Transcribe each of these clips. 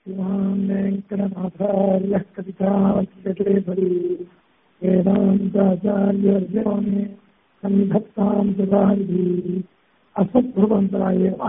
श्रीमान् वेङ्कटनाथार्यः कवितार्किककेसरी वेदान्ताचार्यर्यो मे सन्निधत्तां सुधारिधि அசத்ருவந்தராய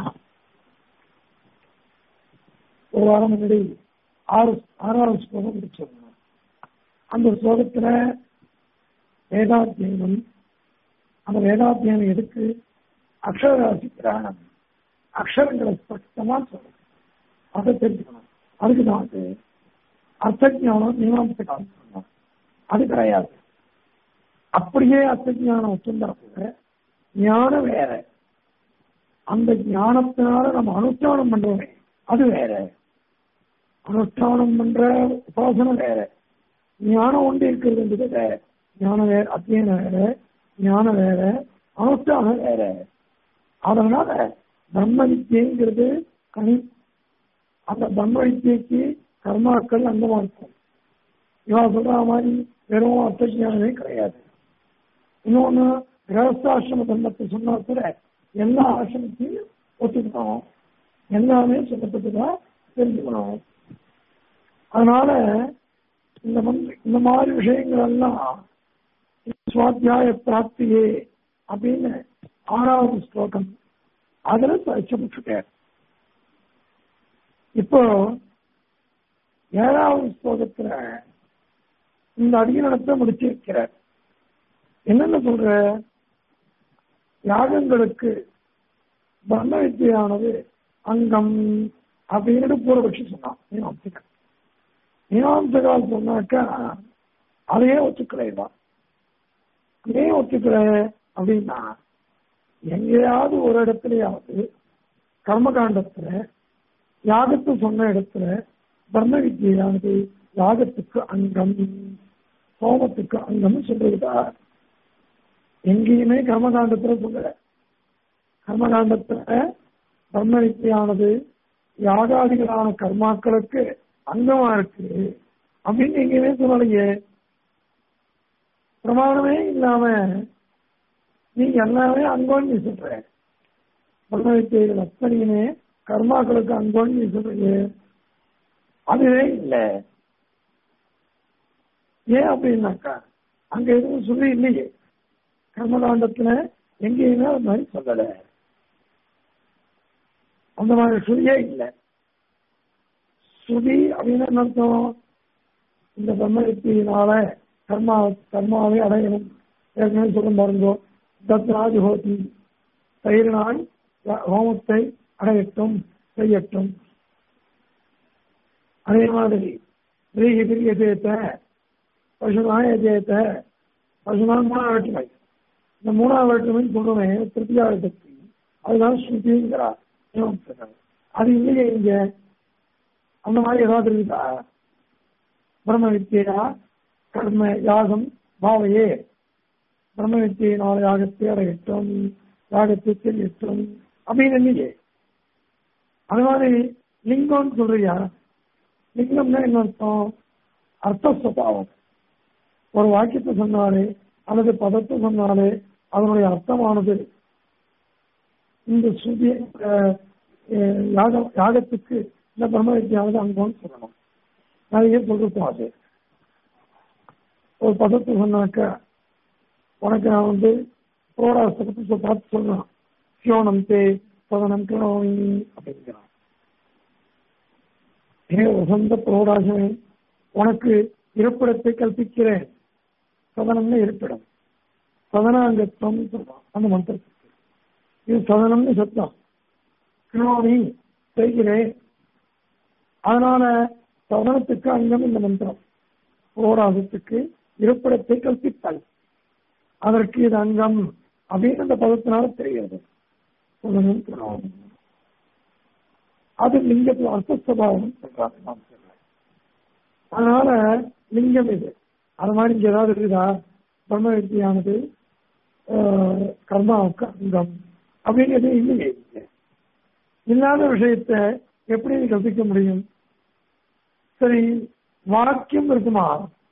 ஒரு வாரம் முன்னாடி ஆறு ஆறாவது ஸ்லோகம் முடிச்சிருந்தோம் அந்த ஸ்லோகத்துல வேதாத்தியனம் அந்த வேதாத்தியனம் எதுக்கு அக்ஷரராசி பிராணம் அக்ஷரங்களை ஸ்பஷ்டமா சொல்லணும் அதை தெரிஞ்சுக்கணும் அதுக்கு தான் அது அர்த்த ஞானம் மீமாம்ச காலம் சொன்னோம் அது கிடையாது அப்படியே அர்த்த ஞானம் வச்சிருந்தா கூட ஞானம் வேற அந்த ஞானத்தினால நம்ம அனுஷ்டானம் பண்றோமே அது வேற அனுஷ்டானம் பண்ற உபாசனம் வேற ஞானம் ஒன்று இருக்கிறது வேற ஞானம் வேற அத்தியனம் வேற ஞானம் வேற அனுஷ்டானம் வேற அதனால பிரம்ம வித்தியங்கிறது கனி அந்த பிரம்ம வித்தியக்கு கர்மாக்கள் அங்கமா இருக்கும் இவா சொல்ற மாதிரி வெறும் அர்த்த ஞானமே கிடையாது இன்னொன்னு கிரகஸ்தாசிரம தர்மத்தை சொன்னா கூட எல்லா ஆசிரமத்தையும் ஒத்துக்கணும் எல்லாமே சொல்லப்பட்டுதான் தெரிஞ்சுக்கணும் அதனால இந்த மந்த் இந்த மாதிரி விஷயங்கள் எல்லாம் சுவாத்தியாய பிராப்தியே அப்படின்னு ஆறாவது ஸ்லோகம் அதுல படிச்சுட்டார் இப்போ ஏழாவது ஸ்லோகத்துல இந்த அடியனத்தை முடிச்சிருக்கிறார் என்னென்ன சொல்ற யாகங்களுக்கு பிரம்ம வித்தியானது அங்கம் அப்படின்னு பூர்வபட்சி சொன்னான் மீனாம்சகர் மீனாம்சகால் சொன்னாக்கா அதையே ஒத்துக்கலைதான் ஏன் ஒத்துக்கல அப்படின்னா எங்கேயாவது ஒரு இடத்துலயாவது கர்மகாண்டத்துல யாகத்தை சொன்ன இடத்துல பிரம்ம வித்தியானது யாகத்துக்கு அங்கம் சோமத்துக்கு அங்கம்னு சொல்றதா எங்கேயுமே கர்மகாண்டத்துல சொல்லல கர்மகாண்டத்துல பிரம்ம வித்தியானது யாகாதிகளான கர்மாக்களுக்கு அங்கமா இருக்கு அப்படின்னு எங்கேயுமே சொல்லலையே பிரமாணமே இல்லாம நீ எல்லாமே அங்கோன்னு நீ சொல்ற பிரம்ம வித்தியைகள் அத்தனையுமே கர்மாக்களுக்கு அங்கோன்னு நீ சொல்றீங்க அதுவே இல்லை ஏன் அப்படின்னாக்கா அங்க எதுவும் சொல்லி இல்லையே கர்மகாண்டத்துல எங்கேயுமே அது மாதிரி சொல்லல அந்த மாதிரி சுதியே இல்லை சுதி அப்படின்னு என்ன அர்த்தம் இந்த பிரம்மத்தினால கர்மா கர்மாவை அடையணும் ஏற்கனவே சொல்ல பாருங்கோ தத்ராஜ் ஹோதி தயிரினால் ஹோமத்தை அடையட்டும் செய்யட்டும் அதே மாதிரி ரீகி பிரிய தேத்த பசுனாய தேத்த பசுனான் மூணாவது வேற்றுமை இந்த மூணாவது வேற்றுமைன்னு சொல்றோமே திருப்தியாக சக்தி அதுதான் ஸ்ருதிங்கிறார் அது இல்லையே இங்க அந்த மாதிரி ஏதாவது இருக்குதா பிரம்ம வித்தியா கர்ம யாகம் பாவையே பிரம்ம வித்தியினால் யாகத்தை அடையட்டும் யாகத்தை தெரியட்டும் அப்படின்னு இல்லையே அது மாதிரி லிங்கம்னு சொல்றியா லிங்கம்னா என்ன அர்த்தம் அர்த்த சுபாவம் ஒரு வாக்கியத்தை சொன்னாலே அல்லது பதத்தை சொன்னாலே அதனுடைய அர்த்தமானது இந்த சுதி யாக யாகத்துக்கு இந்த பிரம்ம வித்தியாவது அங்கம்னு சொல்லணும் நிறைய சொல்லிருக்கோம் அது ஒரு பதத்தை சொன்னாக்க உனக்கு நான் வந்து புரோடாசத்தை பத்தி பார்த்து சொல்றான் சியோனம் தே சதனம் கிரணோமி அப்படிங்கிறான் ஏ உசந்த புரோடாசமே உனக்கு இருப்பிடத்தை கல்பிக்கிறேன் சதனம்னு இருப்பிடம் சதனாங்கத்துவம் சொல்றான் அந்த மந்திரத்துக்கு இது சதனம்னு சத்தம் கிரணோமி செய்கிறேன் அதனால சதனத்துக்கு அங்கம் இந்த மந்திரம் புரோடாசத்துக்கு இருப்பிடத்தை கல்பித்தல் அதற்கு இது அங்கம் அப்படின்னு அந்த பதத்தினால தெரிகிறது சதனம் கிரணோமி அது லிங்கத்தில் அர்த்தஸ்வபாவம் சொல்றாங்க நாம் சொல்றேன் அதனால லிங்கம் இது அது மாதிரி இங்க ஏதாவது இருக்குதா பிரம்ம வித்தியானது கர்மாவுக்கு அங்கம் அப்படின்னு எதுவும் இல்லையே இல்லாத விஷயத்த எப்படி கற்பிக்க முடியும் சரி வாக்கியம் இருக்குமா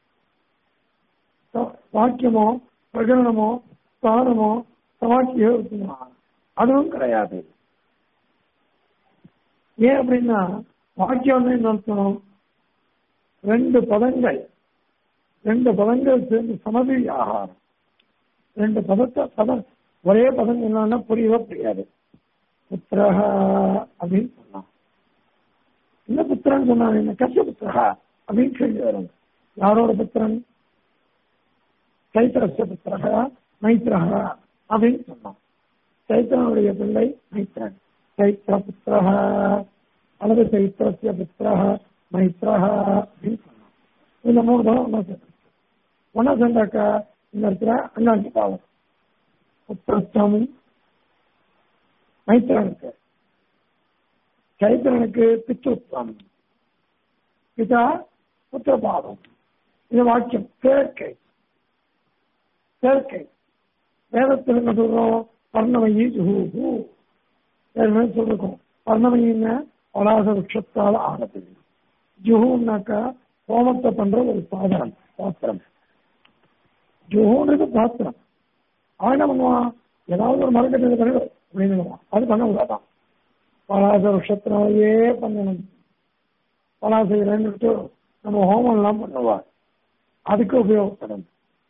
வாக்கியமோ பிரகடனமோ ஸ்தானமோ சவாக்கியோ இருக்குமா அதுவும் கிடையாது ஏன் அப்படின்னா வாக்கியம் என்ன அர்த்தம் ரெண்டு பதங்கள் ரெண்டு பதங்கள் சேர்ந்து சமதி ஆகாரம் ரெண்டு பதத்தை பதம் ஒரே பதம் என்னன்னா புரியவே புரியாது புத்திரஹ அப்படின்னு சொன்னான் என்ன புத்திரன் சொன்னான் என்ன கஷ்ட புத்திரஹா அப்படின்னு கேள்வி வரும் யாரோட புத்திரன் சைத்திரஸ்ய புத்திரஹா மைத்திரஹா அப்படின்னு சொன்னான் சைத்திரனுடைய பிள்ளை மைத்திரன் சைத்திர புத்திரஹ அல்லது சைத்திரஸ்ய புத்திரஹ மைத்திரஹ அப்படின்னு சொன்னான் இந்த மூணு பதம் ஒன்னா சேர்த்து ஒன்னா சேர்ந்தாக்கா இந்த இடத்துல அண்ணாச்சி பாவம் புத்திரஸ்தாமும் மைத்திரனுக்கு சைத்திரனுக்கு பித்ருத்வம் பிதா புத்திரபாவம் இது வாக்கியம் சேர்க்கை சேர்க்கை வேதத்தில் என்ன சொல்றோம் பர்ணமயி ஜுஹூஹு ஏற்கனவே சொல்லிருக்கோம் பர்ணமயின்னா பலாச விருட்சத்தால் ஆனது ஜுஹூன்னாக்கா ஹோமத்தை பண்ற ஒரு சாதனம் பாத்திரம் ஜுஹூன்றது பாத்திரம் அவன் என்ன பண்ணுவான் ஏதாவது ஒரு மரக்கட்டை பண்ணி அப்படின்னுவான் அது பண்ண கூடாதான் பலாச விருஷத்தினாலேயே பண்ணணும் பலாசை ரெண்டு நம்ம ஹோமம் எல்லாம் பண்ணுவார் அதுக்கு உபயோகப்படும்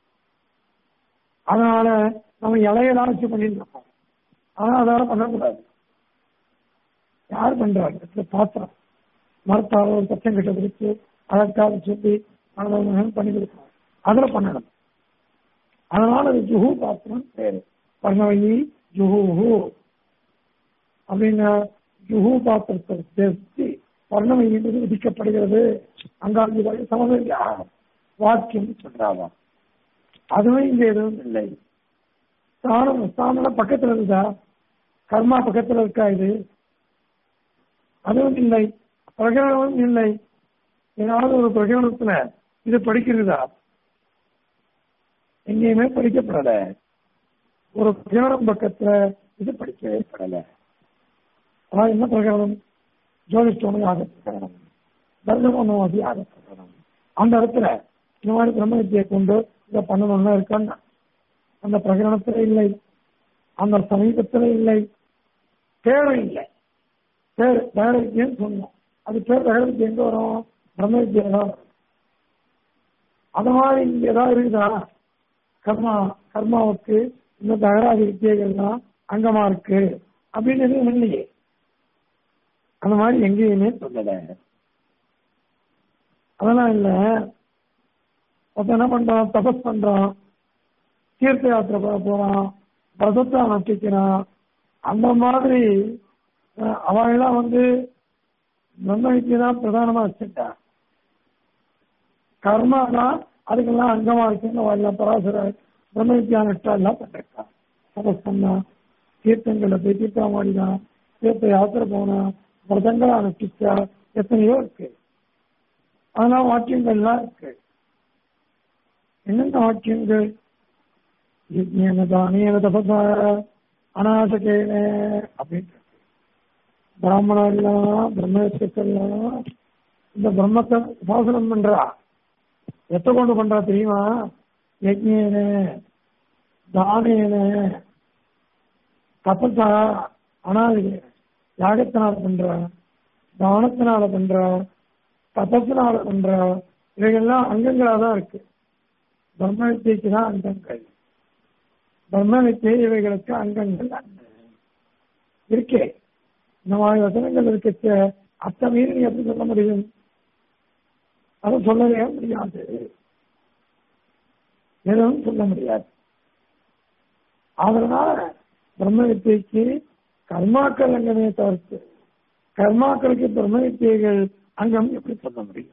அதனால நம்ம இலையெல்லாம் வச்சு பண்ணிட்டு இருக்கோம் ஆனா அதால பண்ணக்கூடாது யார் பண்றாங்க இந்த பாத்திரம் மரத்தால ஒரு பச்சை கிட்ட பிடிச்சு அதற்காக சொல்லி மனதம் பண்ணி கொடுக்கணும் அதுல பண்ணணும் அதனால அது ஜுஹு பாத்திரம் பேரு பர்ணவயி ஜுஹூஹு அப்படின்னா ஜுஹு பாத்திரத்தை சேர்த்து பர்ணவயி என்பது விதிக்கப்படுகிறது அங்காங்கி வரை சமவெளியா வாக்கியம் சொல்றாவா அதுவும் இங்க எதுவும் இல்லை ஸ்தானம் ஸ்தானம் பக்கத்துல இருக்குதா கர்மா பக்கத்துல இருக்கா இது அதுவும் இல்லை பிரகடனமும் இல்லை ஏதாவது ஒரு பிரகடனத்துல இது படிக்கிறதா எங்கேயுமே படிக்கப்படல ஒரு பிரகடனம் பக்கத்துல இது படிக்கவே படல ஆனா என்ன பிரகடனம் ஜோதிஷ்டோனு யாக பிரகடனம் தர்மனோதி யாக பிரகடனம் அந்த இடத்துல இந்த மாதிரி பிரம்ம வித்தியை கொண்டு இதை பண்ணணும்னா இருக்கான்னா அந்த பிரகடனத்துல இல்லை அந்த சமீபத்துல இல்லை தேவை இல்லை பேர் வேற வித்தியன்னு சொன்னோம் அது பேர் வேற வித்தியம் எங்க வரும் பிரம்ம வித்தியா தான் வரும் அது மாதிரி இங்க ஏதாவது இருக்குதா கர்மா கர்மாவுக்கு இந்த தகராறு வித்தியைகள்லாம் அங்கமா இருக்கு அப்படின்னு எதுவும் இல்லையே அந்த மாதிரி எங்கேயுமே சொல்லல அதெல்லாம் இல்ல ஒருத்தன் என்ன பண்றான் தபஸ் பண்றான் தீர்த்த யாத்திரை போக போறான் பிரதத்தை நட்டிக்கிறான் அந்த மாதிரி அஹ், அவன்லாம் வந்து பிரம்ம வித்தியை தான் பிரதானமா வச்சுட்டா கர்மா தான் அதுக்கெல்லாம் அங்கமா இருக்குன்னு அவ பராசர பிரம்ம வித்யா நஷ்டா எல்லாம் பண்ணிருக்கான் தபஸ் பண்ணா தீர்த்தங்களை போய் தீர்த்தமாடினா தீர்த்த யாத்திரை போனா விரதங்களா அனுஷ்டிச்சா எத்தனையோ இருக்கு அதெல்லாம் வாக்கியங்கள்லாம் இருக்கு என்னென்ன வாக்கியங்கள் யஜ்ஞேன தானேன தபசா அநாசகேன அப்படின்னு இருக்கு. பிராமணர்லாம் பிரம்மத்துக்கெல்லாம் இந்த பிரம்மத்தை உபாசனம் பண்றா எத்த கொண்டு பண்றா தெரியுமா யஜ்ஞேன தானேன தபசா அனாதிகேன யாகத்தினால பண்றா தானத்தினால பண்றா தபத்தினால பண்றா இவைகள்லாம் அங்கங்களா தான் இருக்கு பிரம்ம வித்தியைக்கு தான் அங்கங்கள் பிரம்ம வித்தியை இவைகளுக்கு அங்கங்கள் அல்ல. இருக்கே இந்த மாதிரி வசனங்கள் இருக்க அத்தை மீறி நீ எப்படி சொல்ல முடியும் அதை சொல்லவே முடியாது எதுவும் சொல்ல முடியாது அதனால பிரம்ம வித்தியைக்கு கர்மாக்கள் அங்கமே தவிர்த்து கர்மாக்களுக்கு பிரம்ம வித்தியைகள் அங்கம் எப்படி சொல்ல முடியும்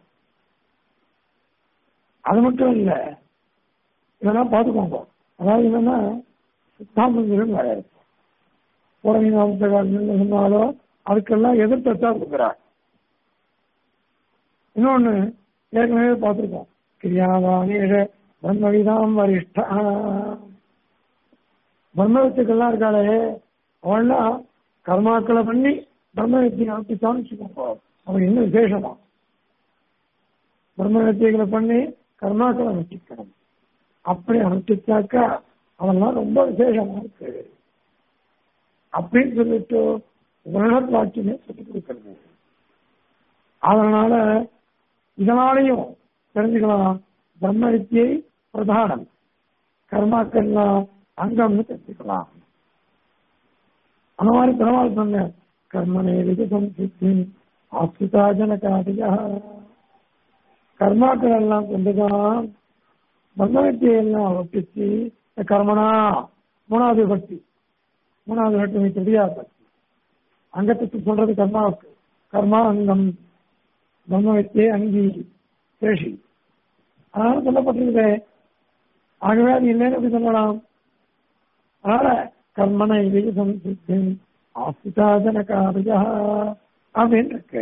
அது மட்டும் இல்ல இதெல்லாம் பார்த்துக்கோங்க அதாவது என்னன்னா சித்தாந்தங்களும் வேற இருக்கு புறணி நாமத்தகாரங்கள் சொன்னாலும் அதுக்கெல்லாம் எதிர்த்தா கொடுக்குறார் இன்னொன்னு ஏற்கனவே பார்த்துருக்கோம் கிரியாவானேஷ பிரம்மவிதாம் வரிஷ்டா பிரம்ம வித்துக்கள்லாம் இருக்காளே அவள்லாம் கர்மாக்களை பண்ணி பிரம்ம வித்தியை அனுப்பிச்சான்னு வச்சுக்கோங்க அவன் இன்னும் விசேஷமா பிரம்ம வித்தியைகளை பண்ணி கர்மாக்களை அனுஷ்டிக்கணும் அப்படி அனுஷ்டிச்சாக்கா அவன்லாம் ரொம்ப விசேஷமா இருக்கு அப்படின்னு சொல்லிட்டு உலக வாக்கியமே சொல்லிக் கொடுக்கிறது அதனால இதனாலையும் தெரிஞ்சுக்கலாம் பிரம்ம வித்தியை பிரதானம் கர்மாக்கள்லாம் அங்கம்னு தெரிஞ்சுக்கலாம் அந்த மாதிரி பெருமாள் சொன்ன கர்மனே விஜயம் சித்தி ஆஸ்திதா ஜனகாதியா கர்மாக்கள் எல்லாம் கொண்டுதான் பிரம்ம வித்தியை எல்லாம் ஒப்பிச்சு இந்த கர்மனா மூணாவது பக்தி மூணாவது பக்தி தெரியாது பக்தி அங்கத்துக்கு சொல்றது கர்மாவுக்கு கர்மா அங்கம் பிரம்ம வித்தியை அங்கி சேஷி அதனால சொல்லப்பட்டிருக்குதே ஆகவே அது இல்லைன்னு எப்படி சொல்லலாம் அதனால கர்மனை விகிதம் சித்தி ஆசிதா ஜனகாரியா அப்படின்னு இருக்கு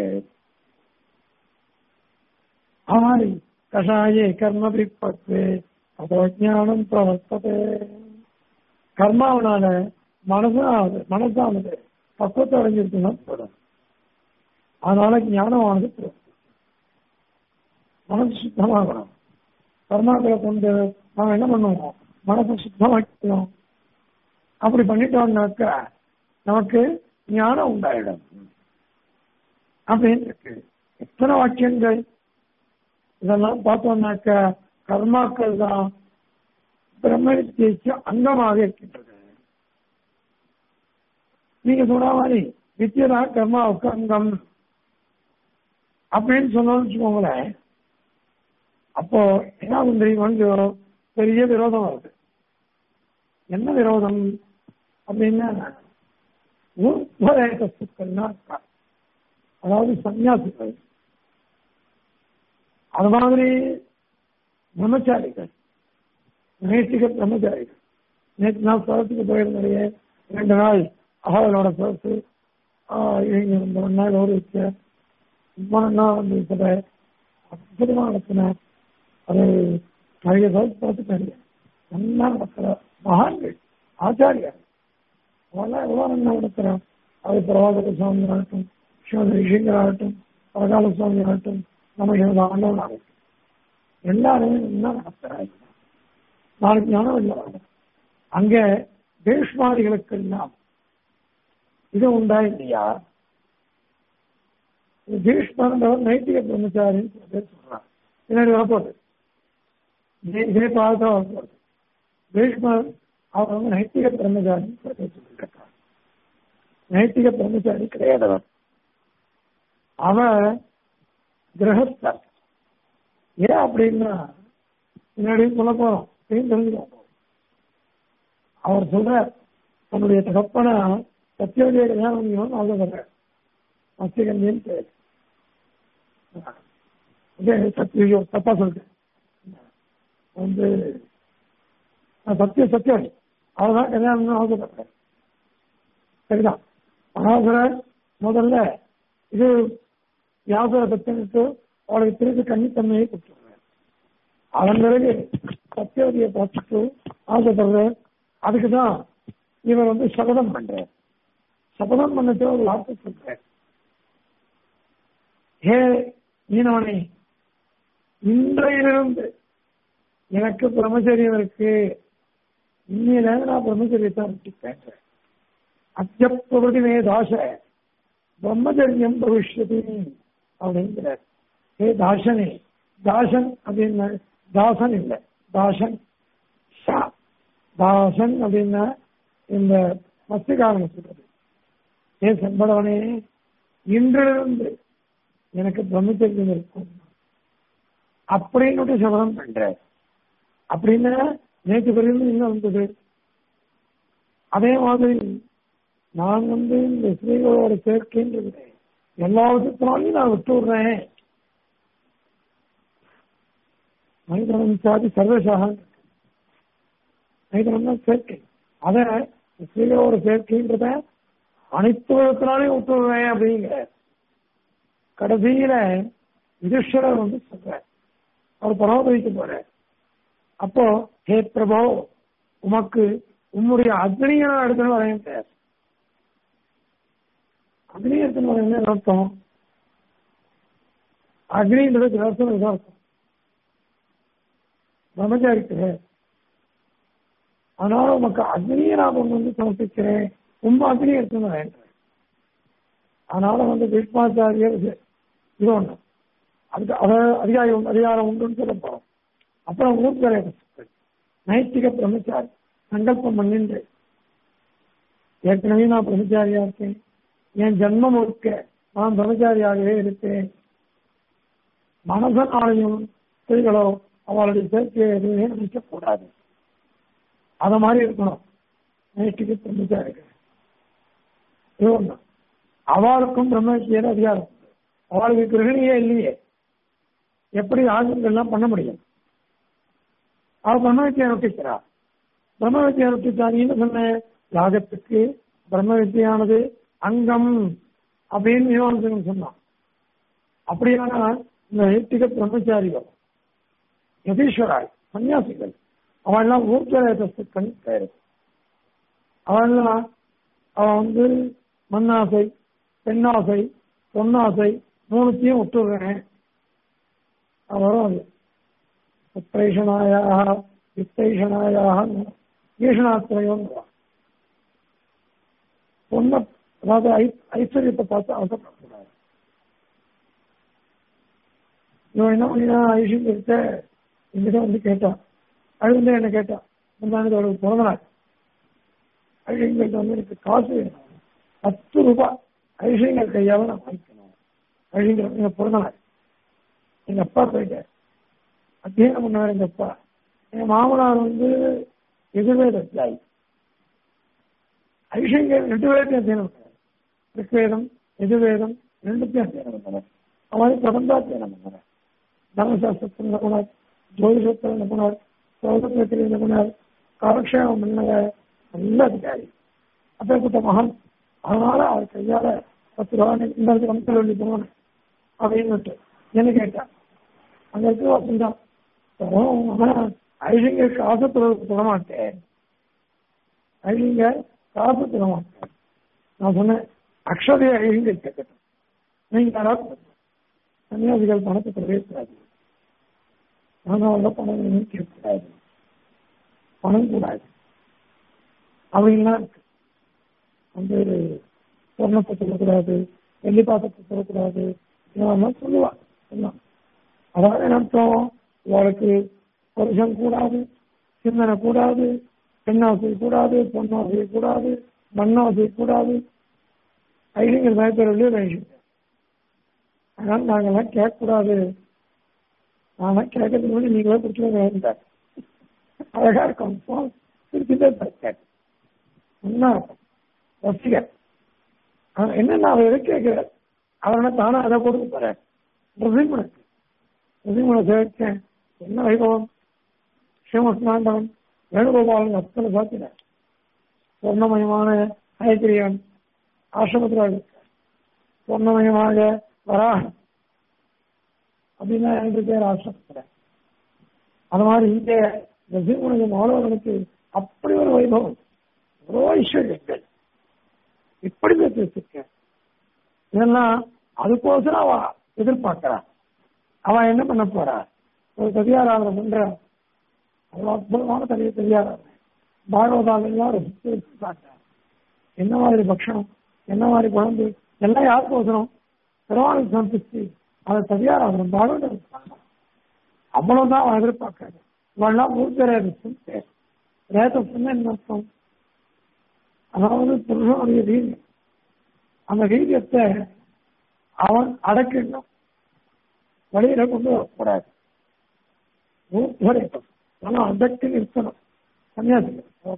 ஆமாரி கஷாயே கர்ம பிரிப்பத்து அதோ ஞானம் பிரவர்த்தது கர்மாவனால மனசானது மனசானது பக்குவத்தை அடைஞ்சிருக்குன்னா போதும் அதனால ஞானமானது போதும் மனசு சுத்தமாகணும் கர்மாக்களை கொண்டு நாம என்ன பண்ணுவோம் மனசை சுத்தமாக்கணும் அப்படி பண்ணிட்டோம்னாக்க நமக்கு ஞானம் உண்டாயிடும் அப்படின்னு இருக்கு எத்தனை வாக்கியங்கள் இதெல்லாம் பார்த்தோம்னாக்க கர்மாக்கள் தான் பிரம்ம வித்தியைக்கு அங்கமாக இருக்கின்றது நீங்க சொன்ன மாதிரி வித்தியதா கர்மாவுக்கு அங்கம் அப்படின்னு சொன்னோம்னு வச்சுக்கோங்களேன் அப்போ என்ன ஆகும் தெரியுமா பெரிய விரோதம் வருது என்ன விரோதம் அப்படின்னா உபதேசத்துக்கள்னா இருக்கா அதாவது சன்னியாசிகள் அது மாதிரி பிரம்மச்சாரிகள் நைட்டிக பிரம்மச்சாரிகள் நேற்று நாள் சதத்துக்கு போயிருந்தே ரெண்டு நாள் அகவலோட சதத்து இவங்க ரெண்டு ஒரு நாள் ஒரு வச்ச மூணு நாள் வந்து இப்போ அற்புதமாக நடத்தினார் அது நிறைய சதத்து பார்த்துட்டாங்க நல்லா நடக்கிற மகான்கள் ஆச்சாரியார் அவெல்லாம் எவ்வளோ நல்லா நடத்துகிறான் அது பிரபாகர சுவாமி ஆகட்டும் சிவந்த ரிஷிங்கர் ஆகட்டும் பிரகால சுவாமி ஆகட்டும் நம்ம எனது ஆண்டவன் ஆகட்டும் எல்லாருமே நல்லா நடத்துகிறாங்க நாளைக்கு ஞானம் இல்லை அங்க பேஷ்மாதிகளுக்கு எல்லாம் இது உண்டா இல்லையா பீஷ்மன்றவர் நைட்டிக பிரம்மச்சாரின்னு சில பேர் சொல்றாங்க பின்னாடி வரப்போகுது இதே இதே பாதத்தான் வரப்போகுது பீஷ்மர் அவர் வந்து நைட்டிக பிரம்மச்சாரின்னு சில பேர் சொல்லிட்டு இருக்காங்க நைட்டிக பிரம்மச்சாரி கிடையாது அவர் அவன் கிரகஸ்தர் ஏன் அப்படின்னா பின்னாடி சொல்ல போறோம் தெரிஞ்சுக்கோ அவர் சொல்ற தன்னுடைய தகப்பனா சத்தியோதய கல்யாணம் பண்ணிக்கணும்னு ஆசைப்படுறேன் மத்தியகந்தியன் பேர் இதே சத்தியோ தப்பா சொல்லிட்டேன் வந்து சத்திய சத்தியம் அவர்தான் கல்யாணம் ஆசைப்படுறேன் சரிதான் மகாசுர முதல்ல இது வியாபார பத்தினுக்கு அவளுக்கு திருப்பி கன்னித்தன்மையை கொடுத்துருவேன் அதன் பிறகு சத்தியவதியை பார்த்துட்டு ஆசைப்படுற அதுக்கு தான் இவர் வந்து சபதம் பண்றார் சபதம் பண்ணது ஒரு வார்த்தை சொல்றார் ஹே மீனவனே இன்றையிலிருந்து எனக்கு பிரம்மச்சரியம் இருக்கு இன்னையில நான் பிரம்மச்சரியத்தை விட்டுப்பேன் அத்தியப்பிரபதிமே தாச பிரம்மச்சரியம் பவிஷ்யதி அப்படிங்கிறார் ஹே தாசனே தாசன் அப்படின்னு தாசன் இல்லை தாசன் ஷா தாசன் அப்படின்னா இந்த மத்தியகாரன் சொல்றது ஏ செம்படவனே இன்றிலிருந்து எனக்கு பிரம்மச்சரியம் இருக்கும் அப்படின்னு சபதம் பண்ற அப்படின்னா நேற்று பிறகு என்ன வந்தது அதே மாதிரி நான் வந்து இந்த ஸ்ரீகளோட சேர்க்கின்றது எல்லா விதத்தினாலையும் நான் விட்டு விடுறேன் மைதனம் சாதி சர்வசாக மைதனம் தான் சேர்க்கை அத ஸ்ரீகளோட சேர்க்கைன்றத அனைத்து விதத்தினாலையும் விட்டு விடுறேன் அப்படிங்கிற கடைசியில யுதிஷ்டரர் வந்து சொல்ற அவர் பரவதிக்க போற அப்போ ஹே பிரபோ உமக்கு உம்முடைய அக்னியை நான் எடுத்துன்னு வரேன் அக்னி எடுத்துன்னு வரேன் என்ன அர்த்தம் அக்னின்றது அர்த்தம் இதான் அர்த்தம் பிரம்மச்சாரிக்கு அதனால உமக்கு அக்னியை நான் கொண்டு வந்து சமர்ப்பிக்கிறேன் உங்க அக்னி எடுத்துன்னு வரேன் அதனால வந்து பீஷ்மாச்சாரியர் இது ஒண்ணு அதுக்கு அத அதிகாரம் அதிகாரம் உண்டுன்னு சொல்ல போறோம் அப்புறம் ஊர்வரை வஸ்துக்கள் நைத்திக பிரம்மச்சாரி சங்கல்பம் பண்ணின்று ஏற்கனவே நான் பிரம்மச்சாரியா இருக்கேன் என் ஜென்மம் முழுக்க நான் பிரம்மச்சாரியாகவே இருப்பேன் மனசனாலையும் ஸ்திரீகளோ அவளுடைய சேர்க்கையை எதுவுமே நினைக்கக்கூடாது அத மாதிரி இருக்கணும் நைட்டுக்கு பிரம்மச்சாரிகள் இது ஒண்ணு அவளுக்கும் பிரம்மவித்தியில அதிகாரம் உண்டு. அவளுக்கு கிரகணியே இல்லையே எப்படி ஆகங்கள்லாம் பண்ண முடியும் அவள் பிரம்மவித்தியை நொட்டிக்கிறா பிரம்மவித்தியை நொட்டிச்சா நீ என்ன சொன்ன யாகத்துக்கு பிரம்மவித்தியானது அங்கம் அப்படின்னு மீமாசகன் சொன்னான் அப்படியானா இந்த நைட்டிக பிரம்மச்சாரிகள் யதீஸ்வராய் சன்னியாசிகள் அவெல்லாம் ஊர்ஜரேதத்துக்கள் பேரு அவெல்லாம் அவன் வந்து மண்ணாசை பெண்ணாசை பொன்னாசை மூணுத்தையும் விட்டுடுறேன் வரும் அது உத்ரேஷனாயாக யுக்தேஷனாயாக ஈஷனாத்திரையும் பொண்ண அதாவது ஐ- ஐஸ்வர்யத்தை பார்த்து அவசரப்படக்கூடாது இவன் என்ன பண்ணினா ஐஸ்வர்யத்தை என்கிட்ட வந்து கேட்டான் அழுந்து என்ன கேட்டான் முந்தானது அவளுக்கு பிறந்த நாள் ஐஷங்கள்ட்ட வந்து எனக்கு காசு வேணும் பத்து ரூபாய் ஐஷங்கள் கையால நான் வாங்கிக்கணும் ஐஷங்கள் எங்க பிறந்த நாள் எங்க அப்பா போயிட்டார் அத்தியனம் பண்ணார் எங்க அப்பா எங்க மாமனார் வந்து எதிர்வேத அத்தியாயி ஐஷங்கள் ரெண்டு பேருக்கும் அத்தியனம் பண்ணார் ரிக்வேதம் எதிர்வேதம் ரெண்டுத்தையும் அத்தியனம் பண்ணார் அவரை பிரபந்தாத்தியனம் பண்ணார் தர்மசாஸ்திரத்தில் நிபுணர் ஜோதிஷத்தில் நிபுணர் சௌதத்தில் நிபுணர் காலக்ஷேமம் பண்ண நல்ல அதிகாரி அப்பேற்பட்ட மகன் அதனால அவர் கையால பத்து ரூபா இந்த இடத்துக்கு வந்து சொல்லி போனேன் அப்படின்னு என்ன கேட்டா அங்க இருக்க வசந்தான் ஐலிங்க காசு தொட மாட்டேன் ஐலிங்க காசு தொட மாட்டேன் நான் சொன்னேன் அக்ஷதைய ஐலிங்க கேட்கட்டும் நீங்க யாராவது சன்னியாசிகள் பணத்தை தொடவே கூடாது நாங்கள் பணம் வேணும்னு கேட்கக்கூடாது பணம் கூடாது அப்படின்லாம் இருக்கு வந்து சொர்ணத்தை சொல்லக்கூடாது வெள்ளி பாத்திரத்தை சொல்லக்கூடாது இதெல்லாம் சொல்லுவா எல்லாம் அதாவது என்ன அர்த்தம் இவளுக்கு வருஷம் கூடாது சிந்தனை கூடாது பெண்ணாசை கூடாது பொன்னாசை கூடாது மண்ணாசை கூடாது ஐடிங்கிற பயப்படவில்லையே வைஷங்க அதனால நாங்கெல்லாம் கேட்கக்கூடாது நாங்களாம் கேட்கறதுக்கு முன்னாடி நீங்களே பிடிச்ச வேண்டாம் அழகா இருக்கும் திருச்சிட்டே கேட்க என்ன ரசிகர் அவன் என்னென்ன அவர் எதை கேட்கிறார் அவர் என்ன தானே அதை கொடுக்க போறார் ரசிமனுக்கு ரசிமனை சேர்த்தேன் என்ன வைபவம் ஸ்ரீமஸ்நாண்டம் வேணுகோபாலன் அத்தனை பார்த்தினார் சொர்ணமயமான ஹயக்கிரியன் ஆசிரமத்தில் இருக்கார் சொர்ணமயமாக வராகன் அப்படின்னா ரெண்டு பேர் ஆசிரமத்தில் அது மாதிரி இங்கே ரசிமனுக்கு மாணவர்களுக்கு அப்படி ஒரு வைபவம் எவ்வளோ ஐஸ்வர்யங்கள் இப்படி பேசி வச்சிருக்க இதெல்லாம் அதுக்கோசரம் அவ எதிர்பார்க்கிறா அவன் என்ன பண்ண போறா ஒரு ததியாராதனை பண்ற அவ்வளவு அற்புதமான தனிய ததியாராதனை பாகவதாலெல்லாம் ரசித்து வச்சிருக்காங்க என்ன மாதிரி பட்சணம் என்ன மாதிரி குழம்பு எல்லாம் யாருக்கோசரம் பெருமாளுக்கு சமர்ப்பிச்சு அதை ததியாராதனை பாகவதம் அவ்வளவுதான் அவன் எதிர்பார்க்காது இவெல்லாம் ஊர்ஜரேதம் பேர் ரேதம் என்ன அர்த்தம் அதாவது புருஷனுடைய வீரியம் அந்த வீரியத்தை அவன் அடக்கிடணும் வழியில கொண்டு வரக்கூடாது ஆனால் அடக்கி நிறுத்தணும் சன்னியாசிகள்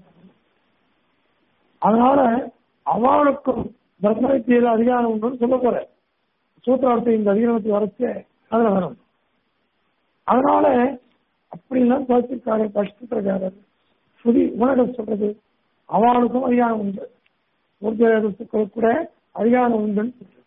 அதனால அவளுக்கும் பிரம்மத்தியில் அதிகாரம் உண்டுன்னு சொல்ல போற சூத்திரார்த்த இந்த அதிகாரத்தை வரைச்சு அதுல வரும் அதனால அப்படிலாம் பேசிருக்காரு கஷ்டப்படுறாரு சுதி உலகம் சொல்றது அவனுக்கும் அதிகாரம் உண்டு ஊர்ஜலேதத்துக்கு கூட அதிகாரம் உண்டுன்னு சொல்றது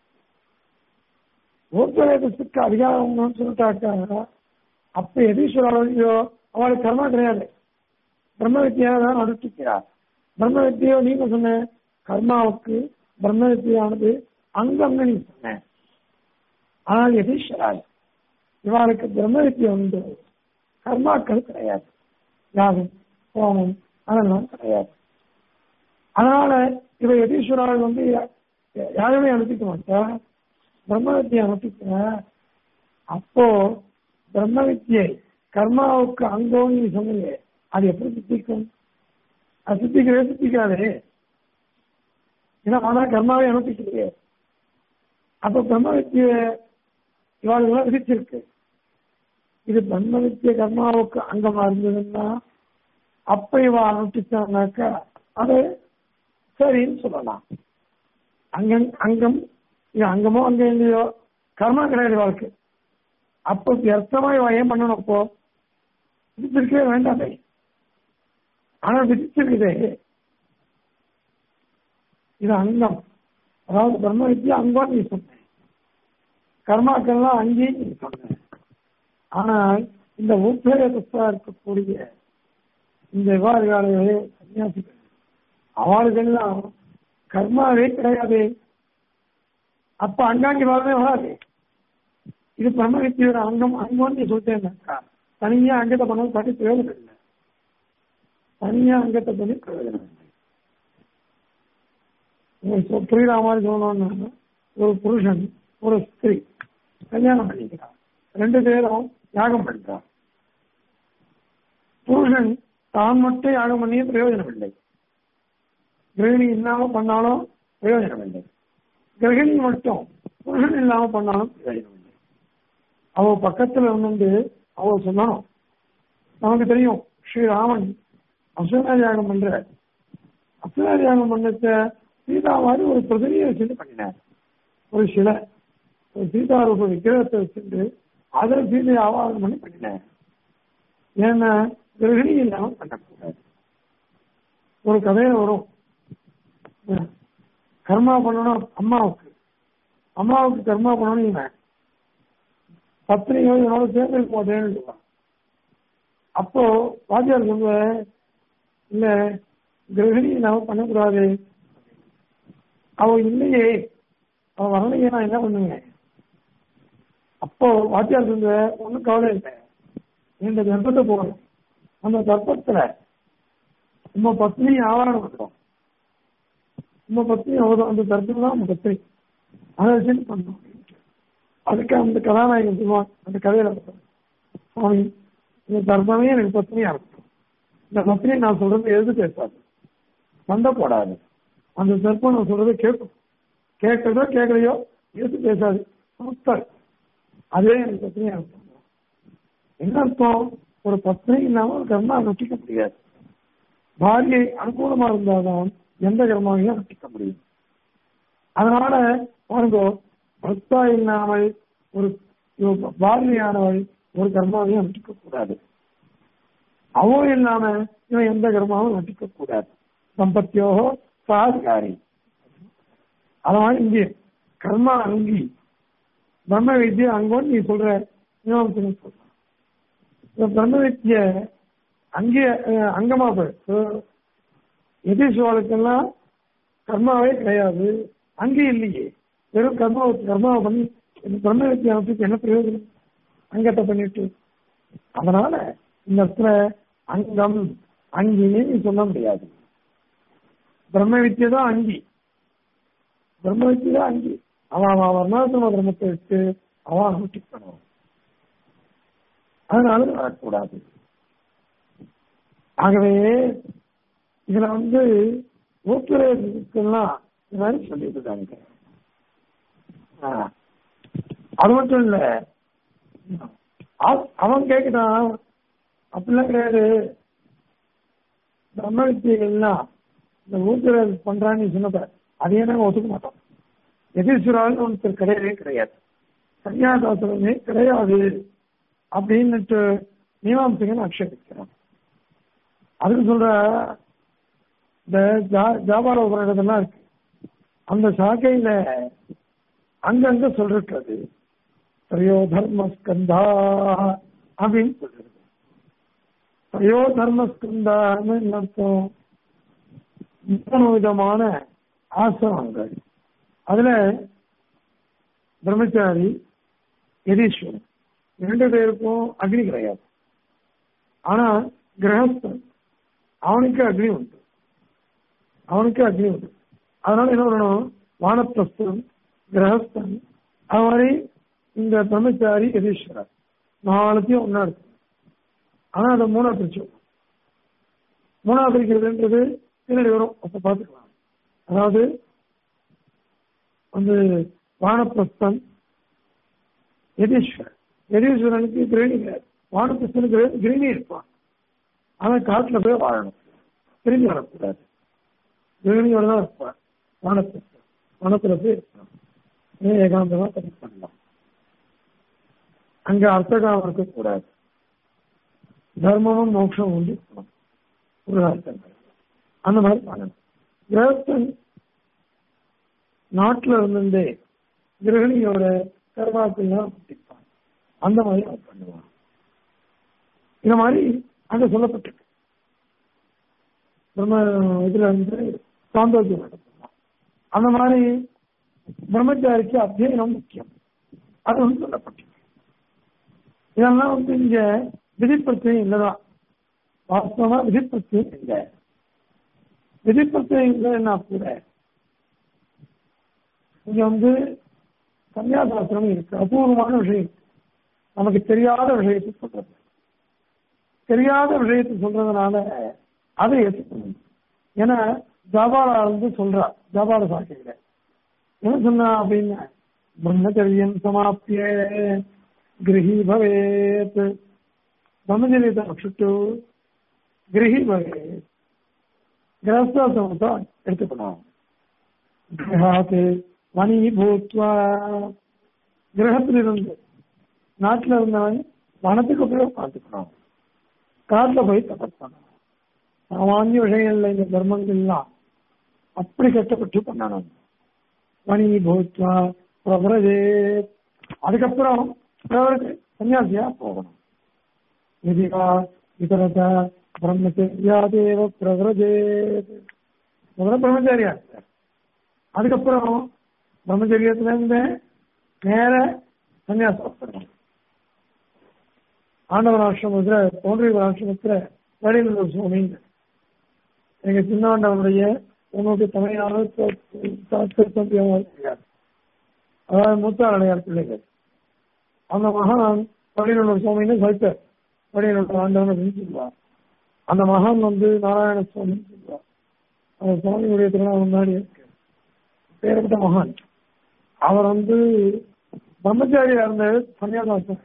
ஊர்ஜலேதத்துக்கு அதிகாரம் உண்டுன்னு சொல்லிட்டாக்கா அப்ப எதீஸ்வரோ அவளுக்கு கர்மா கிடையாது பிரம்ம வித்தியா தான் அனுஷ்டிக்கிறார் பிரம்ம வித்தியோ நீங்க சொன்ன கர்மாவுக்கு பிரம்ம வித்தியானது அங்கம்னு நீ சொன்ன ஆனால் எதீஸ்வராய் இவளுக்கு பிரம்ம வித்தியை உண்டு கர்மாக்கள் கிடையாது யாகம் ஹோமம் அதெல்லாம் கிடையாது அதனால இவ யதீஸ்வரால் வந்து யாருமே அனுப்பிக்க மாட்டா பிரம்ம வித்தியை அனுப்பிக்கிற அப்போ பிரம்ம வித்தியை கர்மாவுக்கு அங்கம் நீ சொன்னீங்க அது எப்படி சித்திக்கும் அது சித்திக்கவே சித்திக்காதே ஏன்னா ஆனா கர்மாவை அனுப்பிக்கலையே அப்ப பிரம்ம வித்திய இவாளுகளாம் விதிச்சிருக்கு இது பிரம்ம வித்திய கர்மாவுக்கு அங்கமா இருந்ததுன்னா அப்ப இவ அனுப்பிச்சானாக்கா அது சரின்னு சொல்லலாம் அங்கம் அங்கம் இது அங்கமோ அங்கம் இல்லையோ கர்மா கிடையாது வாழ்க்கை அப்போ வியர்த்தமா இவன் ஏன் பண்ணணும் அப்போ விதிச்சிருக்கவே வேண்டாமே ஆனா விதிச்சிருக்குதே இது அங்கம் அதாவது பிரம்ம வித்தியா அங்கம் நீ சொன்ன கர்மாக்கள்லாம் அங்கேயும் நீ சொன்ன ஆனால் இந்த உத்வேகத்தா இருக்கக்கூடிய இந்த விவாதிகாரர்களே சன்னியாசிகள் அவளுக்கெல்லாம் கர்மாவே கிடையாது அப்ப அங்காங்கி வரவே வராது இது பிரம்ம வித்தியோட அங்கம் அங்கம் நீ சொல்லிட்டேன்னாக்கா தனியா அங்கத்தை பண்ண பண்ணி பிரயோஜனம் இல்லை தனியா அங்கத்தை பண்ணி பிரயோஜனம் இல்லை உங்களுக்கு புரியுற மாதிரி சொல்லணும்னா ஒரு புருஷன் ஒரு ஸ்திரீ கல்யாணம் பண்ணிக்கிறான் ரெண்டு பேரும் யாகம் பண்றான் புருஷன் தான் மட்டும் யாகம் பண்ணிய பிரயோஜனம் இல்லை கிரகிணி இல்லாம பண்ணாலும் பிரயோஜனம் இல்லை கிரகிணி மட்டும் புருஷன் இல்லாம பண்ணாலும் பிரயோஜனம் இல்லை அவ பக்கத்துல வந்து அவ சொல்லணும் நமக்கு தெரியும் ஸ்ரீராமன் அசுர யாகம் பண்ற அசுர யாகம் பண்ணத சீதா மாதிரி ஒரு பிரதிநிதியை வச்சுட்டு பண்ணினார் ஒரு சிலை ஒரு சீதா ரூப விக்கிரகத்தை வச்சுட்டு அதில் சீதையை ஆவாதம் பண்ணி பண்ணினார் ஏன்னா கிரகிணி இல்லாம பண்ணக்கூடாது ஒரு கதையில வரும் கர்மா பண்ணணும் அம்மாவுக்கு அம்மாவுக்கு கர்மா பண்ணணும் இவன் பத்னியோ இவனோட சேர்ந்து போட்டேன்னு சொல்லுவான் அப்போ வாத்தியார் சொல்லுவ இல்ல கிரகிணி இல்லாம பண்ணக்கூடாது அவ இல்லையே அவ வரலையே நான் என்ன பண்ணுவேன் அப்போ வாத்தியார் சொல்லுவ ஒன்றும் கவலை இல்லை இந்த கர்ப்பத்தை போகணும் அந்த கர்ப்பத்துல நம்ம பத்னி ஆவரணம் பண்றோம் நம்ம பத்னி அவதான் அந்த கர்ப்பம் தான் நம்ம பத்னி அதை வச்சு பண்ணோம் அதுக்கு அந்த கதாநாயகன் சொல்லுவான் அந்த கதையில சுவாமி இந்த கர்ப்பமே எனக்கு பத்னியா இருக்கும் இந்த பத்னி நான் சொல்றது எது பேசாது சண்டை போடாது அந்த சர்ப்பம் நான் சொல்றதை கேட்கும் கேட்கறதோ கேட்கலையோ எது பேசாது சமஸ்தர் அதே எனக்கு பத்னியா இருக்கும் என்ன அர்த்தம் ஒரு பத்னி இல்லாம ஒரு கர்மா நட்டிக்க முடியாது பாரியை அனுகூலமா இருந்தால்தான் எந்த கர்மாவையும் நட்டிக்க முடியும் அதனால பாருங்க பக்தா இல்லாமல் ஒரு பாரியானவள் ஒரு கர்மாவையும் நட்டிக்க கூடாது அவோ இல்லாம இவன் எந்த கர்மாவும் நட்டிக்க கூடாது சம்பத்தியோ சாதிகாரி அதனால இங்கே கர்மா அங்கி பிரம்ம வித்யா அங்கோன்னு நீ சொல்ற மீமாம்சனை சொல்ற இந்த பிரம்ம வித்ய அங்கே அங்கமா போய் எதிர்சோளுக்கெல்லாம் கர்மாவே கிடையாது அங்கே இல்லையே வெறும் கர்மா கர்மாவை பண்ணி பிரம்ம வித்யா அமைப்புக்கு என்ன பிரயோஜனம் அங்கத்தை பண்ணிட்டு அதனால இந்த இடத்துல அங்கம் அங்கினே நீ சொல்ல முடியாது பிரம்ம வித்யை தான் அங்கி பிரம்ம வித்யை தான் அங்கி அவன் அவன் வர்ணாசிரம பிரம்மத்தை விட்டு அவன் அனுஷ்டிக்கணும் அதனால வரக்கூடாது ஆகவே இதுல வந்து ஊத்துறதுக்கெல்லாம் இந்த மாதிரி சொல்லிட்டு இருக்காங்க அது மட்டும் இல்ல அவன் கேட்கிறான் அப்படிலாம் கிடையாது பிரம்ம வித்தியெல்லாம் இந்த ஊத்துற பண்றான்னு சொன்னப்ப அதையே நாங்க ஒத்துக்க மாட்டோம் எதிர்சுரால் ஒருத்தர் கிடையவே கிடையாது சன்னியாசாசனமே கிடையாது அப்படின்னுட்டு மீமாம்சகன் ஆட்சேபிக்கிறான் அதுக்கு சொல்ற இந்த ஜாபார உபநிடதெல்லாம் இருக்கு அந்த சாக்கையில அங்கங்க சொல்றது சரியோ தர்மஸ்கந்தா அப்படின்னு சொல்றது சரியோ தர்மஸ்கந்தான்னு அர்த்தம் மூணு விதமான ஆசிரமங்கள் அதுல பிரம்மச்சாரி யதீஸ்வரன் இரண்டு பேருக்கும் அக்னி கிடையாது ஆனா கிரகஸ்தன் அவனுக்கு அக்னி உண்டு அவனுக்கு அக்னி உண்டு அதனால என்ன பண்ணணும் வானப்பிரஸ்தன் கிரகஸ்தன் அது மாதிரி இந்த பிரம்மச்சாரி யதீஸ்வரர் நாலுத்தையும் ஒன்னா இருக்கு ஆனா அதை மூணா பிரிச்சு மூணா பிரிக்கிறதுன்றது பின்னாடி வரும் அப்ப பார்த்துக்கலாம் அதாவது வந்து வானப்பிரஸ்தன் யதீஸ்வரன் யதீஸ்வரனுக்கு கிரகிணி கிடையாது வானப்பிரஸ்தனுக்கு கிரகிணி இருப்பான் அவன் காட்டுல போய் வாழணும் திரும்பி வரக்கூடாது கிரகிணியோட தான் இருப்பான் வானப்பிரஸ்தன் வனத்துல போய் இருப்பான் ஏன் ஏகாந்தமா தனி பண்ணலாம் அங்க அர்த்தகாலம் இருக்கக்கூடாது தர்மமும் மோட்சம் உண்டு இருக்கணும். ஒரு அர்த்தங்கள் அந்த மாதிரி பண்ணணும் கிரகஸ்தன் நாட்டுல இருந்தே கிரகணியோட கர்மாக்கள்லாம் முடிப்பான் அந்த மாதிரி அவன் பண்ணுவான் இந்த மாதிரி அங்க சொல்லப்பட்டிருக்கு பிரம்ம இதுல வந்து சாந்தோக்கியம் நடத்தலாம் அந்த மாதிரி பிரம்மச்சாரிக்கு அத்தியனம் முக்கியம் அது வந்து சொல்லப்பட்டிருக்கு இதெல்லாம் வந்து இங்க விதிப்பிரச்சனை இல்லதான் வாஸ்தவமா விதிப்பிரச்சனை இல்லை விதிப்பிரச்சனை இல்லைன்னா கூட இங்க வந்து கன்னியாசாஸ்திரம் இருக்கு அபூர்வமான விஷயம் இருக்கு. நமக்கு தெரியாத விஷயத்தை சொல்றது தெரியாத விஷயத்தை சொல்றதுனால அதை ஏற்றுக்கணும் ஏன்னா ஜபாலா வந்து சொல்றா ஜபால சாக்கையில என்ன சொன்னா அப்படின்னா பிரம்மச்சரியம் சமாப்பிய கிரகி பவேத் பிரம்மச்சரியத்தை ரட்சிட்டு கிரகி பவேத் கிரகஸ்தாசிரமத்தை எடுத்துக்கணும் கிரகாத்து மணி பூத்வா கிரகத்திலிருந்து நாட்டில் இருந்தவன் வனத்துக்கு போய் பார்த்துக்கணும் காட்டுல போய் தபஸ் பண்ணணும் சாமானிய விஷயங்கள்ல இந்த தர்மங்கள்லாம் அப்படி கஷ்டப்பட்டு பண்ணணும் மணி பூத்வா பிரபரஜே அதுக்கப்புறம் பிரபரஜே சன்னியாசியா போகணும் எதிரா இதரத பிரம்மச்சரியாதேவ பிரபரஜே முதல்ல பிரம்மச்சாரியா இருக்கார் அதுக்கப்புறம் பிரம்மச்சரியத்துல இருந்து நேர சன்னியாசம் பண்ணணும் ஆண்டவர் ஆசிரமத்துல தோன்றியவர் ஆசிரமத்துல வடிநல்லூர் சுவாமிங்க எங்க சின்னாண்டவனுடைய உங்களுக்கு தமிழ்நாடு திருத்தம்பியமாக இருக்கார் அதாவது மூத்தாளையார் பிள்ளைகள் அந்த மகான் வடிநல்லூர் சுவாமின்னு சொல்லிட்டார் வடிநல்லூர் ஆண்டவன் அப்படின்னு சொல்லுவார் அந்த மகான் வந்து நாராயண சுவாமின்னு சொல்லுவார் அந்த சுவாமியுடைய திருநாள் முன்னாடி இருக்கு பேரப்பட்ட மகான் அவர் வந்து பிரம்மச்சாரியா இருந்த சன்னியாசாசம்